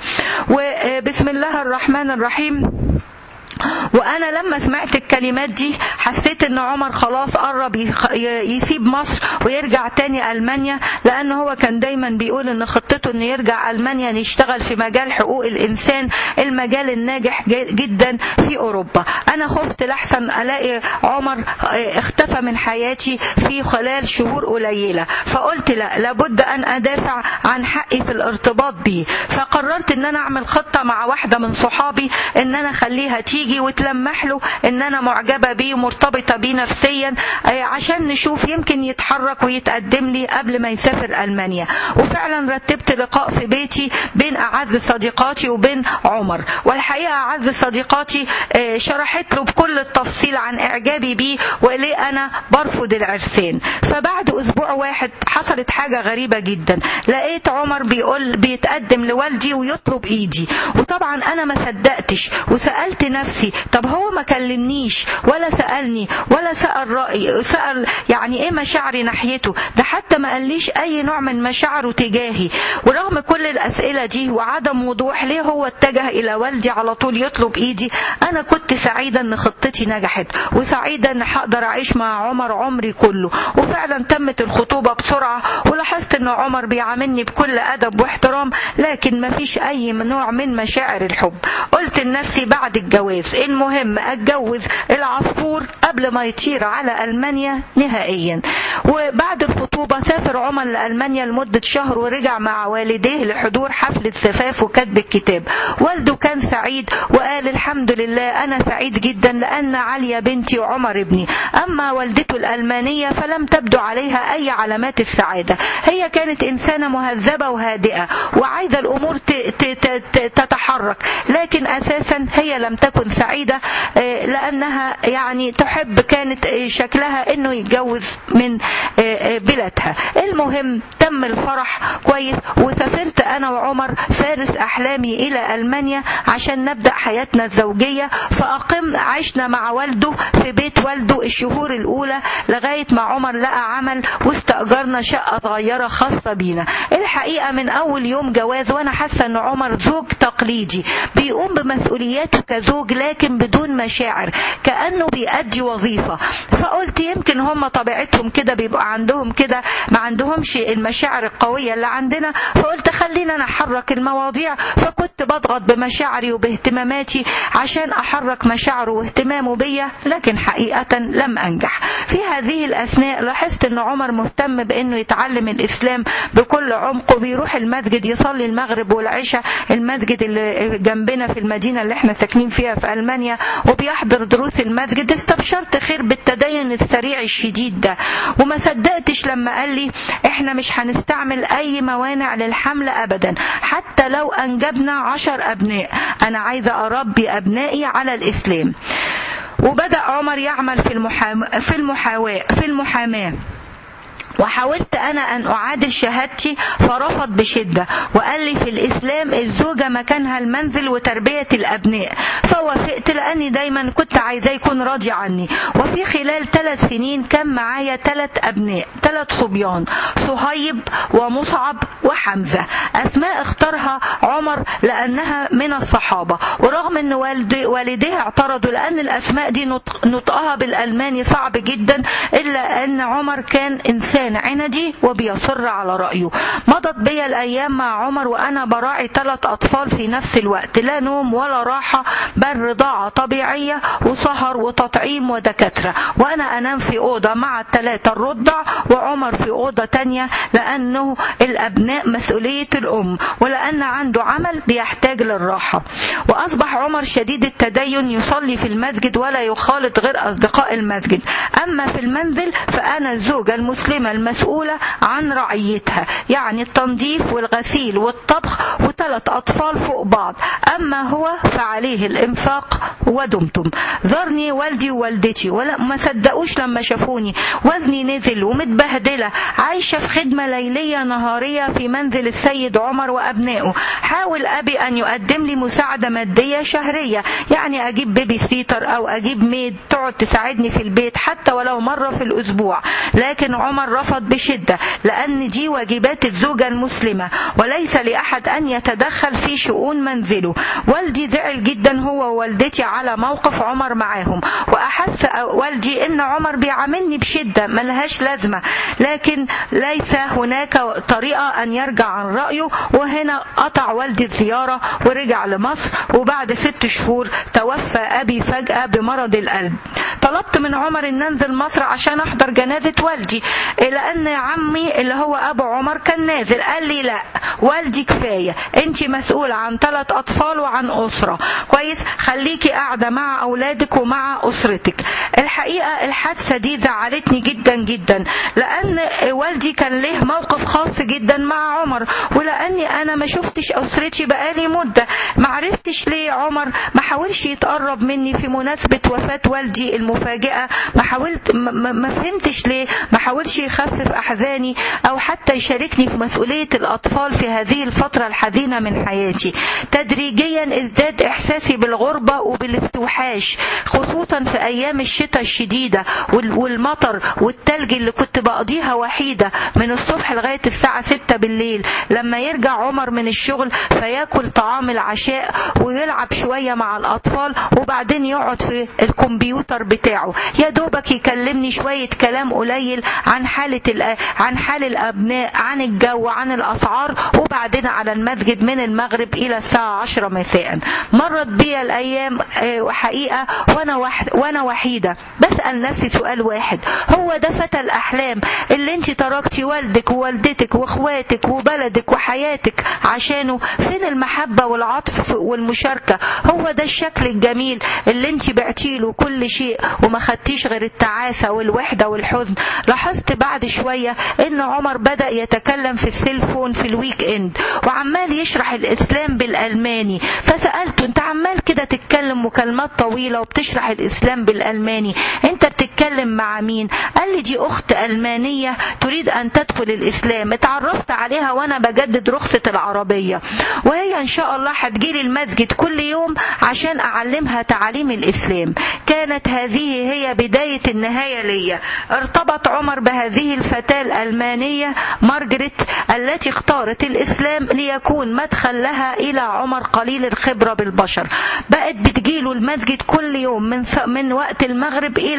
وبسم الله الرحمن الرحيم وانا لما سمعت الكلمات دي حسيت ان عمر خلاص قرب يخ- ي- يسيب مصر ويرجع تاني المانيا لان هو كان دايما بيقول ان خطته انه يرجع المانيا يشتغل في مجال حقوق الانسان المجال الناجح ج- جدا في اوروبا انا خفت لحسن الاقي عمر اه، اختفى من حياتي في خلال شهور قليله فقلت لا لابد ان ادافع عن حقي في الارتباط بيه فقررت ان انا اعمل خطه مع واحده من صحابي ان انا اخليها تيجي وتلمح له ان انا معجبه بيه ومرتبطه بيه نفسيا اه، عشان نشوف يمكن يتحرك ويتقدم لي قبل ما يسافر المانيا وفعلا رتبت لقاء في بيتي بين اعز صديقاتي وبين عمر والحقيقه اعز صديقاتي اه، شرحت له بكل التفصيل عن اعجابي بيه وليه انا برفض العرسان فبعد اسبوع واحد حصلت حاجه غريبه جدا لقيت عمر بيقول بيتقدم لوالدي ويطلب ايدي وطبعا انا ما صدقتش وسالت نفسي طب هو ما كلمنيش ولا سالني ولا سال رايي سال يعني ايه مشاعري ناحيته ده حتى ما قاليش اي نوع من مشاعره تجاهي ورغم كل الاسئله دي وعدم وضوح ليه هو اتجه الى والدي على طول يطلب ايدي انا كنت سعيده ان خطتي نجحت وسعيده ان هقدر اعيش مع عمر عمري كله وفعلا تمت الخطوبه بسرعه ولاحظت ان عمر بيعاملني بكل ادب واحترام لكن ما فيش اي نوع من مشاعر الحب قلت لنفسي بعد الجواز المهم اتجوز العصفور قبل ما يطير على المانيا نهائيا وبعد الخطوبه سافر عمر لالمانيا لمده شهر ورجع مع والديه لحضور حفله زفاف وكتب الكتاب والده كان سعيد وقال الحمد لله انا سعيد جدا لان عليا بنتي وعمر ابني اما والدته الالمانيه فلم تبدو عليها اي علامات السعاده هي كانت انسانه مهذبه وهادئه وعايزه الامور ت- ت- ت- ت- تتحرك لكن اساسا هي لم تكن سعيده آه، لانها يعني تحب كانت آه، شكلها انه يتجوز من آه، آه، بلادها المهم تم الفرح كويس وسافرت انا وعمر فارس احلامي الى المانيا عشان نبدا حياتنا الزوجيه فاقم عشنا مع والده في بيت والده الشهور الاولى لغايه ما عمر لقى عمل واستاجرنا شقه صغيره خاصه بينا الحقيقه من اول يوم جواز وانا حاسه ان عمر زوج تقليدي بيقوم بمسؤولياته كزوج لكن بدون مشاعر كانه بيأدي وظيفه فقلت يمكن هم طبيعتهم كده كده بيبقى عندهم كده ما عندهمش المشاعر القوية اللي عندنا فقلت خلينا نحرك المواضيع فكنت بضغط بمشاعري وباهتماماتي عشان أحرك مشاعره واهتمامه بيا لكن حقيقة لم أنجح في هذه الأثناء لاحظت أن عمر مهتم بأنه يتعلم الإسلام بكل عمق وبيروح المسجد يصلي المغرب والعشاء المسجد اللي جنبنا في المدينة اللي احنا ساكنين فيها في ألمانيا وبيحضر دروس المسجد استبشرت خير بالتدين السريع الشديد ده وما صدقتش لما قال لي احنا مش هنستعمل اي موانع للحمل ابدا حتى لو انجبنا عشر ابناء انا عايزة اربي ابنائي على الاسلام وبدأ عمر يعمل في المحام... في المحاواة في المحاماة وحاولت أنا أن أعادل شهادتي فرفض بشدة وقال لي في الإسلام الزوجة مكانها المنزل وتربية الأبناء فوافقت لأني دايما كنت عايزاه يكون راضي عني وفي خلال ثلاث سنين كان معايا ثلاث أبناء ثلاث صبيان صهيب ومصعب وحمزة أسماء اختارها عمر لأنها من الصحابة ورغم أن والدي والديه اعترضوا لأن الأسماء دي نطق نطقها بالألماني صعب جدا إلا أن عمر كان إنسان عندي وبيصر على رأيه مضت بي الأيام مع عمر وأنا براعي ثلاث أطفال في نفس الوقت لا نوم ولا راحة بل رضاعة طبيعية وسهر وتطعيم ودكاترة وأنا أنام في أوضة مع الثلاثة الرضع وعمر في أوضة تانية لأنه الأبناء مسؤولية الأم ولأن عنده عمل بيحتاج للراحة وأصبح عمر شديد التدين يصلي في المسجد ولا يخالط غير أصدقاء المسجد أما في المنزل فأنا الزوجة المسلمة المسؤولة عن رعيتها يعني التنظيف والغسيل والطبخ وثلاث أطفال فوق بعض أما هو فعليه الإنفاق ودمتم زارني والدي ووالدتي ولا ما صدقوش لما شافوني وزني نزل ومتبهدلة عايشة في خدمة ليلية نهارية في منزل السيد عمر وأبنائه حاول أبي أن يقدم لي مساعدة مادية شهرية يعني أجيب بيبي سيتر أو أجيب ميد تقعد تساعدني في البيت حتى ولو مرة في الأسبوع لكن عمر رفض بشدة لأن دي واجبات الزوجة المسلمة وليس لأحد أن يتدخل في شؤون منزله والدي زعل جدا هو ووالدتي على موقف عمر معاهم وأحس والدي أن عمر بيعاملني بشدة ملهاش لازمة لكن ليس هناك طريقة أن يرجع عن رأيه وهنا قطع والدي الزيارة ورجع لمصر وبعد ست شهور توفى أبي فجأة بمرض القلب طلبت من عمر أن أنزل مصر عشان أحضر جنازة والدي لأن عمي اللي هو أبو عمر كان نازل قال لي لا والدي كفاية أنت مسؤولة عن ثلاث أطفال وعن أسرة كويس خليكي قاعدة مع أولادك ومع أسرتك الحقيقة الحادثة دي زعلتني جدا جدا لأن والدي كان له موقف خاص جدا مع عمر ولأني أنا ما شفتش أسرتي بقالي مدة ما عرفتش ليه عمر ما حاولش يتقرب مني في مناسبة وفاة والدي المفاجئة ما حاولت ما, ما فهمتش ليه ما حاولش يخفف أحزاني أو حتى يشاركني في مسؤولية الأطفال في هذه الفترة الحزينة من حياتي تدريجيا ازداد إحساسي بالغربة وبالاستوحاش خصوصا في أيام الشتاء الشديدة والمطر والتلج اللي كنت بقضيها وحيدة من الصبح لغاية الساعة 6 بالليل لما يرجع عمر من الشغل فياكل طعام العشاء ويلعب شوية مع الأطفال وبعدين يقعد في الكمبيوتر بتاعه يا دوبك يكلمني شوية كلام قليل عن حالة عن حال الأبناء عن الجو عن الأسعار وبعدين على المسجد من المغرب إلى الساعة 10 مساء مرت بي الأيام حقيقة وأنا وحد وأنا وحيدة بسأل نفسي سؤال واحد هو ده فتى الأحلام اللي انت تركتي والدك ووالدتك واخواتك وبلدك وحياتك عشانه فين المحبة والعطف والمشاركة هو ده الشكل الجميل اللي انت بعتيله كل شيء وما خدتيش غير التعاسة والوحدة والحزن لاحظت بعد شوية ان عمر بدأ يتكلم في السيلفون في الويك اند وعمال يشرح الاسلام بالالماني فسألته انت عمال كده تتكلم مكالمات طويلة وبتشرح الاسلام بالالماني انت بتتكلم مع مين قال لي دي اخت المانية تريد ان تدخل الاسلام اتعرفت عليها وانا بجدد رخصة العربية وهي ان شاء الله هتجيلي المسجد كل يوم عشان اعلمها تعاليم الاسلام كانت هذه هي بداية النهاية ليا ارتبط عمر بهذه الفتاة الألمانية مارجريت التي اختارت الإسلام ليكون مدخل لها إلى عمر قليل الخبرة بالبشر بقت بتجيله المسجد كل يوم من, من وقت المغرب إلى الساعة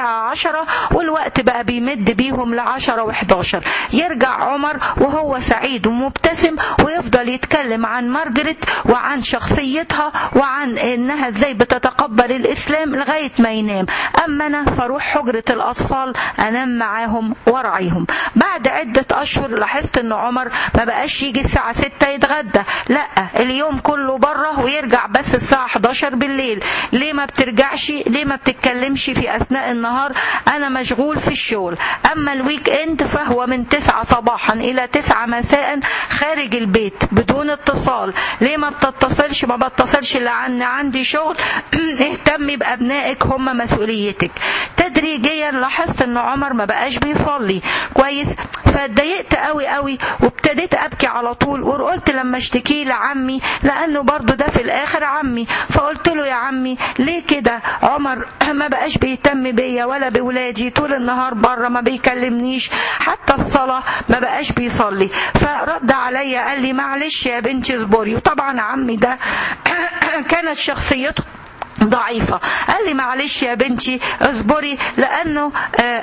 الساعة عشرة والوقت بقى بيمد بيهم لعشرة وحداشر يرجع عمر وهو سعيد ومبتسم ويفضل يتكلم عن مارجريت وعن شخصيتها وعن انها ازاي بتتقبل الاسلام لغاية ما ينام اما انا فاروح حجرة الاطفال انام معاهم وارعيهم بعد عدة اشهر لاحظت ان عمر ما بقاش يجي الساعة 6 يتغدى لا اليوم كله بره ويرجع بس الساعة 11 بالليل ليه ما بترجعش ليه ما بتتكلمش في اثناء النهار انا مشغول في الشغل اما الويك اند فهو من 9 صباحا الى 9 مساء خارج البيت بدون اتصال ليه ما بتتصلش ما بتصلش لان عندي شغل اهتمي بابنائك هم مسؤوليتك تدريجيا لاحظت ان عمر ما بقاش بيصلي كويس فاتضايقت قوي قوي وابتديت ابكي على طول وقلت لما اشتكيه لعمي لانه برضو ده في الاخر عمي فقلت له يا عمي ليه كده عمر ما بقاش بيهتم بيا ولا بولادي طول النهار بره ما بيكلمنيش حتى الصلاة ما بقاش بيصلي فرد عليا قال لي معلش يا بنتي اصبري وطبعا عمي ده كانت شخصيته ضعيفة قال لي معلش يا بنتي اصبري لأنه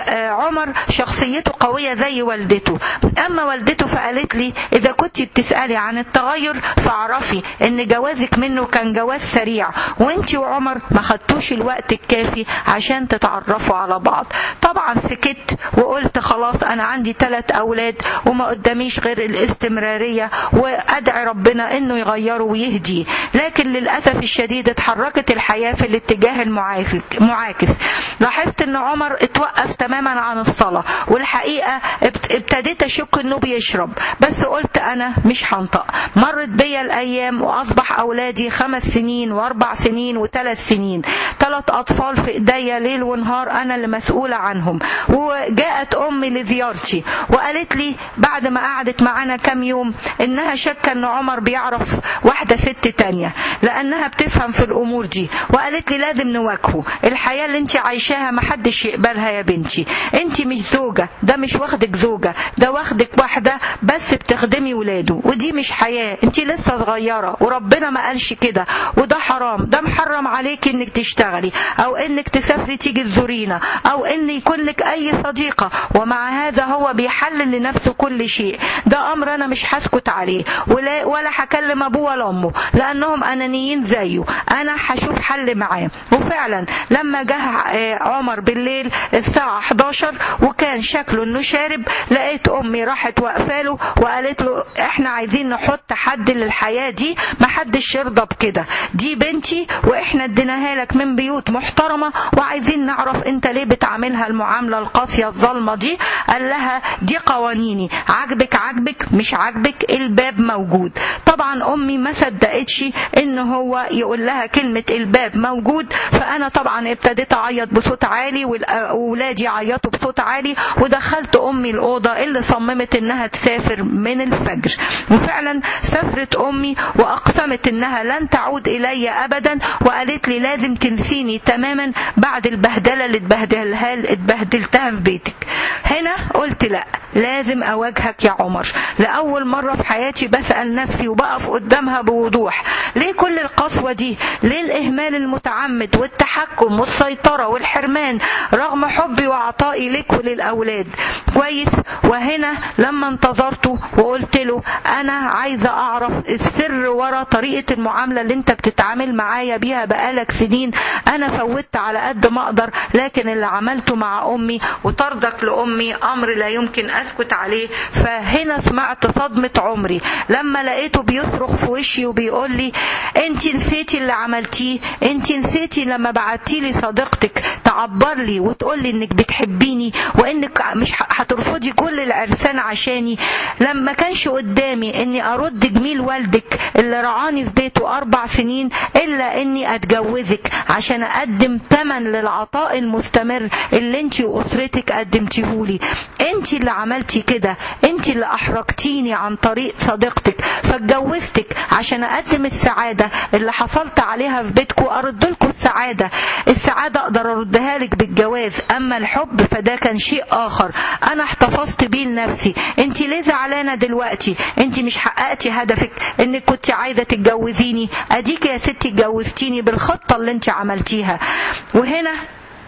عمر شخصيته قوية زي والدته أما والدته فقالت لي إذا كنت بتسألي عن التغير فاعرفي إن جوازك منه كان جواز سريع وانتي وعمر ما خدتوش الوقت الكافي عشان تتعرفوا على بعض طبعا سكت وقلت خلاص أنا عندي ثلاث أولاد وما قداميش غير الاستمرارية وأدعي ربنا إنه يغيره ويهديه لكن للأسف الشديد اتحركت الحياة في الاتجاه المعاكس لاحظت ان عمر اتوقف تماما عن الصلاة والحقيقة ابتديت اشك انه بيشرب بس قلت انا مش هنطق مرت بيا الايام واصبح اولادي خمس سنين واربع سنين وثلاث سنين ثلاث اطفال في ايديا ليل ونهار انا اللي مسؤولة عنهم وجاءت امي لزيارتي وقالت لي بعد ما قعدت معانا كام يوم انها شاكة ان عمر بيعرف واحدة ست تانية لانها بتفهم في الامور دي وقالت لي لازم نواجهه الحياة اللي انت عايشاها محدش يقبلها يا بنتي انت مش زوجة ده مش واخدك زوجة ده واخدك واحدة بس بتخدمي ولاده ودي مش حياة انت لسه صغيرة وربنا ما قالش كده وده حرام ده محرم عليك انك تشتغلي او انك تسافري تيجي تزورينا او ان يكون لك اي صديقة ومع هذا هو بيحلل لنفسه كل شيء ده امر انا مش هسكت عليه ولا ولا هكلم ابوه ولا امه لانهم انانيين زيه انا هشوف حل معاه وفعلا لما جه عمر بالليل الساعة 11 وكان شكله انه شارب لقيت امي راحت واقفاله وقالت له احنا عايزين نحط حد للحياة دي ما حدش يرضى بكده دي بنتي واحنا اديناها لك من بيوت محترمة وعايزين نعرف انت ليه بتعاملها المعاملة القاسية الظالمة دي قال لها دي قوانيني عاجبك عاجبك مش عاجبك الباب موجود طبعا امي ما صدقتش ان هو يقول لها كلمة الباب موجود فانا طبعا ابتديت اعيط بصوت عالي واولادي يعيطوا بصوت عالي ودخلت امي الاوضه اللي صممت انها تسافر من الفجر وفعلا سافرت امي واقسمت انها لن تعود الي ابدا وقالت لي لازم تنسيني تماما بعد البهدله اللي اتبهدلها اتبهدلتها في بيتك هنا قلت لا لازم اواجهك يا عمر لاول مره في حياتي بسال نفسي وبقف قدامها بوضوح ليه كل القسوه دي ليه الاهمال المتعمد والتحكم والسيطره والحرمان رغم حبي وعطائي لك وللاولاد كويس وهنا لما انتظرته وقلت له انا عايزه اعرف السر ورا طريقه المعامله اللي انت بتتعامل معايا بيها بقالك سنين انا فوتت على قد ما اقدر لكن اللي عملته مع امي وطردك لامي امر لا يمكن اسكت عليه فهنا سمعت صدمه عمري لما لقيته بيصرخ في وشي وبيقول لي انت نسيتي اللي عملتيه انت نسيتي لما بعتي لي صديقتك تعبر لي وتقول لي انك بتحبيني وانك مش هترفضي كل العرسان عشاني لما كانش قدامي اني ارد جميل والدك اللي رعاني في بيته اربع سنين الا اني اتجوزك عشان اقدم ثمن للعطاء المستمر اللي انت واسرتك قدمتيهولي انت اللي عملتي كده انت اللي احرجتيني عن طريق صديقتك فاتجوزتك عشان اقدم السعاده اللي حصلت عليها في بيتكم ارد لكم السعاده السعاده اقدر اردها لك بالجواز اما الحب فده كان شيء اخر انا احتفظت بيه لنفسي انت ليه زعلانه دلوقتي انت مش حققتي هدفك انك كنت عايزه تتجوزيني اديك يا ستي اتجوزتيني بالخطه اللي انت عملتيها وهنا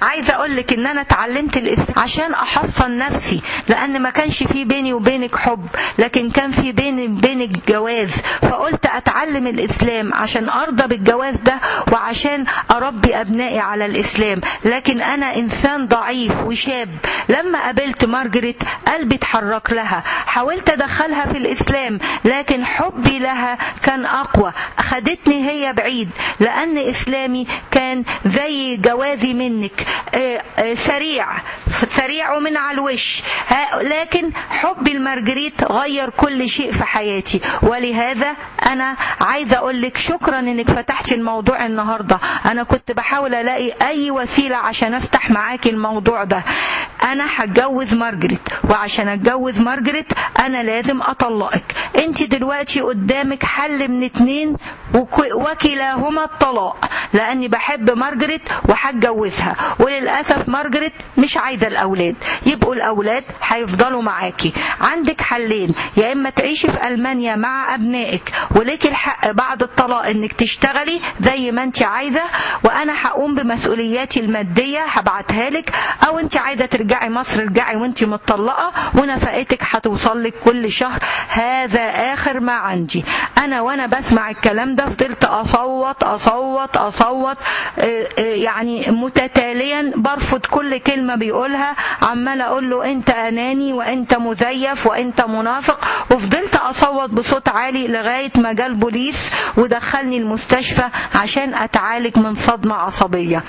عايزه اقول لك ان انا اتعلمت الاسلام عشان احصن نفسي لان ما كانش في بيني وبينك حب لكن كان في بيني وبينك جواز فقلت اتعلم الاسلام عشان ارضى بالجواز ده وعشان اربي ابنائي على الاسلام لكن انا انسان ضعيف وشاب لما قابلت مارجريت قلبي اتحرك لها حاولت ادخلها في الاسلام لكن حبي لها كان اقوى اخدتني هي بعيد لان اسلامي كان زي جوازي منك آه، آه، سريع سريع ومن على الوش ها- لكن حبي المارجريت غير كل شيء في حياتي ولهذا انا عايزه اقول لك شكرا انك فتحتي الموضوع النهارده انا كنت بحاول الاقي اي وسيله عشان افتح معاكي الموضوع ده انا هتجوز مارجريت وعشان اتجوز مارجريت انا لازم اطلقك انت دلوقتي قدامك حل من اتنين وك- وكلاهما الطلاق لاني بحب مارجريت وهتجوزها وللاسف مارجريت مش عايزه الاولاد يبقوا الاولاد هيفضلوا معاكي عندك حلين يا اما تعيشي في المانيا مع ابنائك وليكي الحق بعد الطلاق انك تشتغلي زي ما انت عايزه وانا هقوم بمسؤولياتي الماديه هبعتها لك او انت عايزه ترجعي مصر ارجعي وانت مطلقه ونفقتك هتوصل لك كل شهر هذا اخر ما عندي انا وانا بسمع الكلام ده فضلت اصوت اصوت اصوت آه، آه، يعني متتاليا برفض كل كلمه بيقولها عمال اقول له انت اناني وانت مزيف وانت منافق وفضلت اصوت بصوت عالي لغايه ما جه البوليس ودخلني المستشفى عشان اتعالج من صدمه عصبيه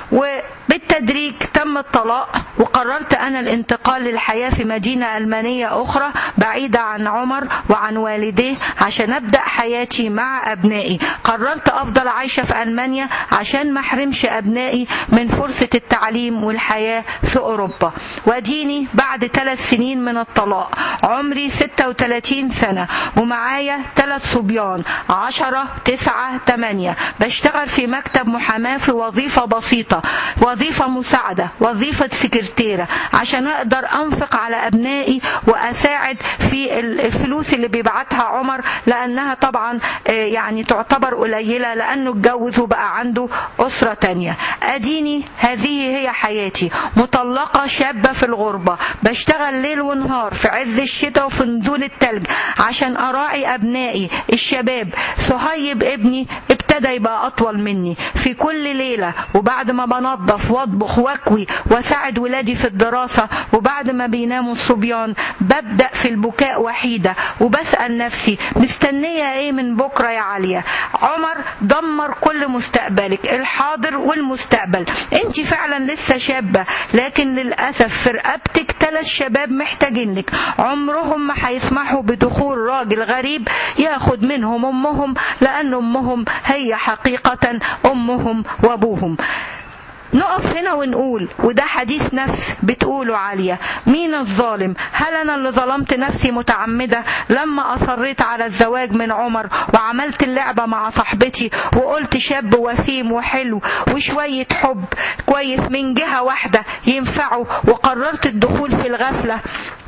وبالتدريج تم الطلاق وقررت انا الانتقال للحياه في مدينه المانيه اخرى بعيده عن عمر وعن والديه عشان ابدا حياتي مع ابنائي قررت افضل عايشه في المانيا عشان ما احرمش ابنائي من فرصه التعليم والحياه في اوروبا واديني بعد ثلاث سنين من الطلاق عمري 36 سنه ومعايا ثلاث صبيان 10 9 8 بشتغل في مكتب محاماه في وظيفه بسيطه وظيفه مساعده وظيفه سكرتيره عشان اقدر انفق على ابنائي واساعد في الفلوس اللي بيبعتها عمر لانها طبعا آه، يعني تعتبر قليله لانه اتجوز وبقى عنده اسره تانية اديني هذه هي حياتي مطلقه شابه في الغربه بشتغل ليل ونهار في عز الشتاء وفي نزول التلج عشان اراعي ابنائي الشباب صهيب ابني ابتدى يبقى اطول مني في كل ليله وبعد ما بنظف واطبخ واكوي واساعد ولادي في الدراسه وبعد ما بيناموا الصبيان ببدا في البكاء وحيده وبسال نفسي مستنيه ايه من بكره يا عاليه عمر دمر كل مستقبلك الحاضر والمستقبل انت فعلا لسه شابه لكن للاسف في رقبتك ثلاث شباب محتاجين لك عمرهم ما هيسمحوا بدخول راجل غريب ياخد منهم امهم لان امهم هي حقيقه امهم وابوهم نقف هنا ونقول وده حديث نفس بتقوله عالية مين الظالم هل أنا اللي ظلمت نفسي متعمدة لما أصريت على الزواج من عمر وعملت اللعبة مع صاحبتي وقلت شاب وسيم وحلو وشوية حب كويس من جهة واحدة ينفعه وقررت الدخول في الغفلة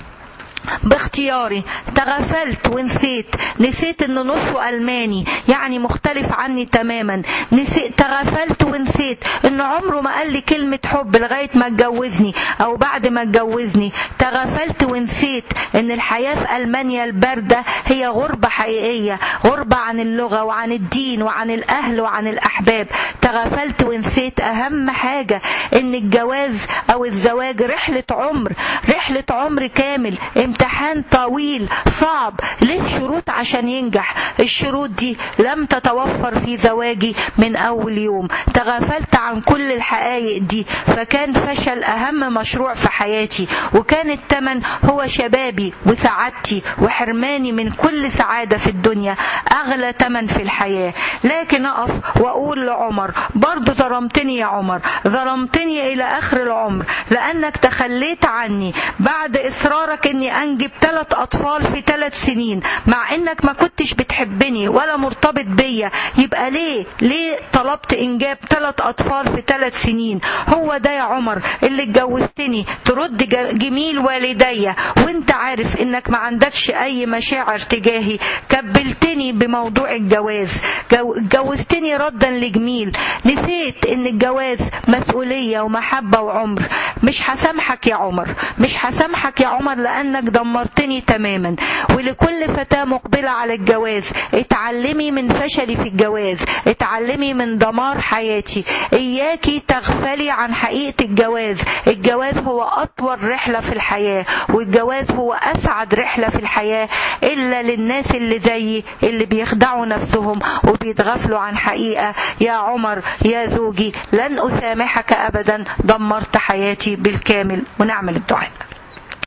باختياري تغفلت ونسيت نسيت ان نصه الماني يعني مختلف عني تماما نسيت تغفلت ونسيت ان عمره ما قال لي كلمه حب لغايه ما اتجوزني او بعد ما اتجوزني تغفلت ونسيت ان الحياه في المانيا البارده هي غربه حقيقيه غربه عن اللغه وعن الدين وعن الاهل وعن الاحباب تغفلت ونسيت اهم حاجه ان الجواز او الزواج رحله عمر رحله عمر كامل امتحان طويل صعب ليه شروط عشان ينجح الشروط دي لم تتوفر في زواجي من اول يوم تغافلت عن كل الحقائق دي فكان فشل اهم مشروع في حياتي وكان الثمن هو شبابي وسعادتي وحرماني من كل سعاده في الدنيا اغلى ثمن في الحياه لكن اقف واقول لعمر برضه ظلمتني يا عمر ظلمتني الى اخر العمر لانك تخليت عني بعد اصرارك اني انجب ثلاث اطفال في ثلاث سنين مع انك ما كنتش بتحبني ولا مرتبط بيا يبقى ليه ليه طلبت انجاب ثلاث اطفال في ثلاث سنين هو ده يا عمر اللي اتجوزتني ترد جميل والدي وانت عارف انك ما عندكش اي مشاعر تجاهي كبلتني بموضوع الجواز اتجوزتني ردا لجميل نسيت ان الجواز مسؤولية ومحبة وعمر مش هسامحك يا عمر مش هسامحك يا عمر لانك دمرتني تماما ولكل فتاة مقبلة على الجواز اتعلمي من فشلي في الجواز اتعلمي من دمار حياتي اياكي تغفلي عن حقيقة الجواز الجواز هو اطول رحلة في الحياة والجواز هو اسعد رحلة في الحياة الا للناس اللي زيي اللي بيخدعوا نفسهم وبيتغفلوا عن حقيقة يا عمر يا زوجي لن اسامحك ابدا دمرت حياتي بالكامل ونعمل الدعاء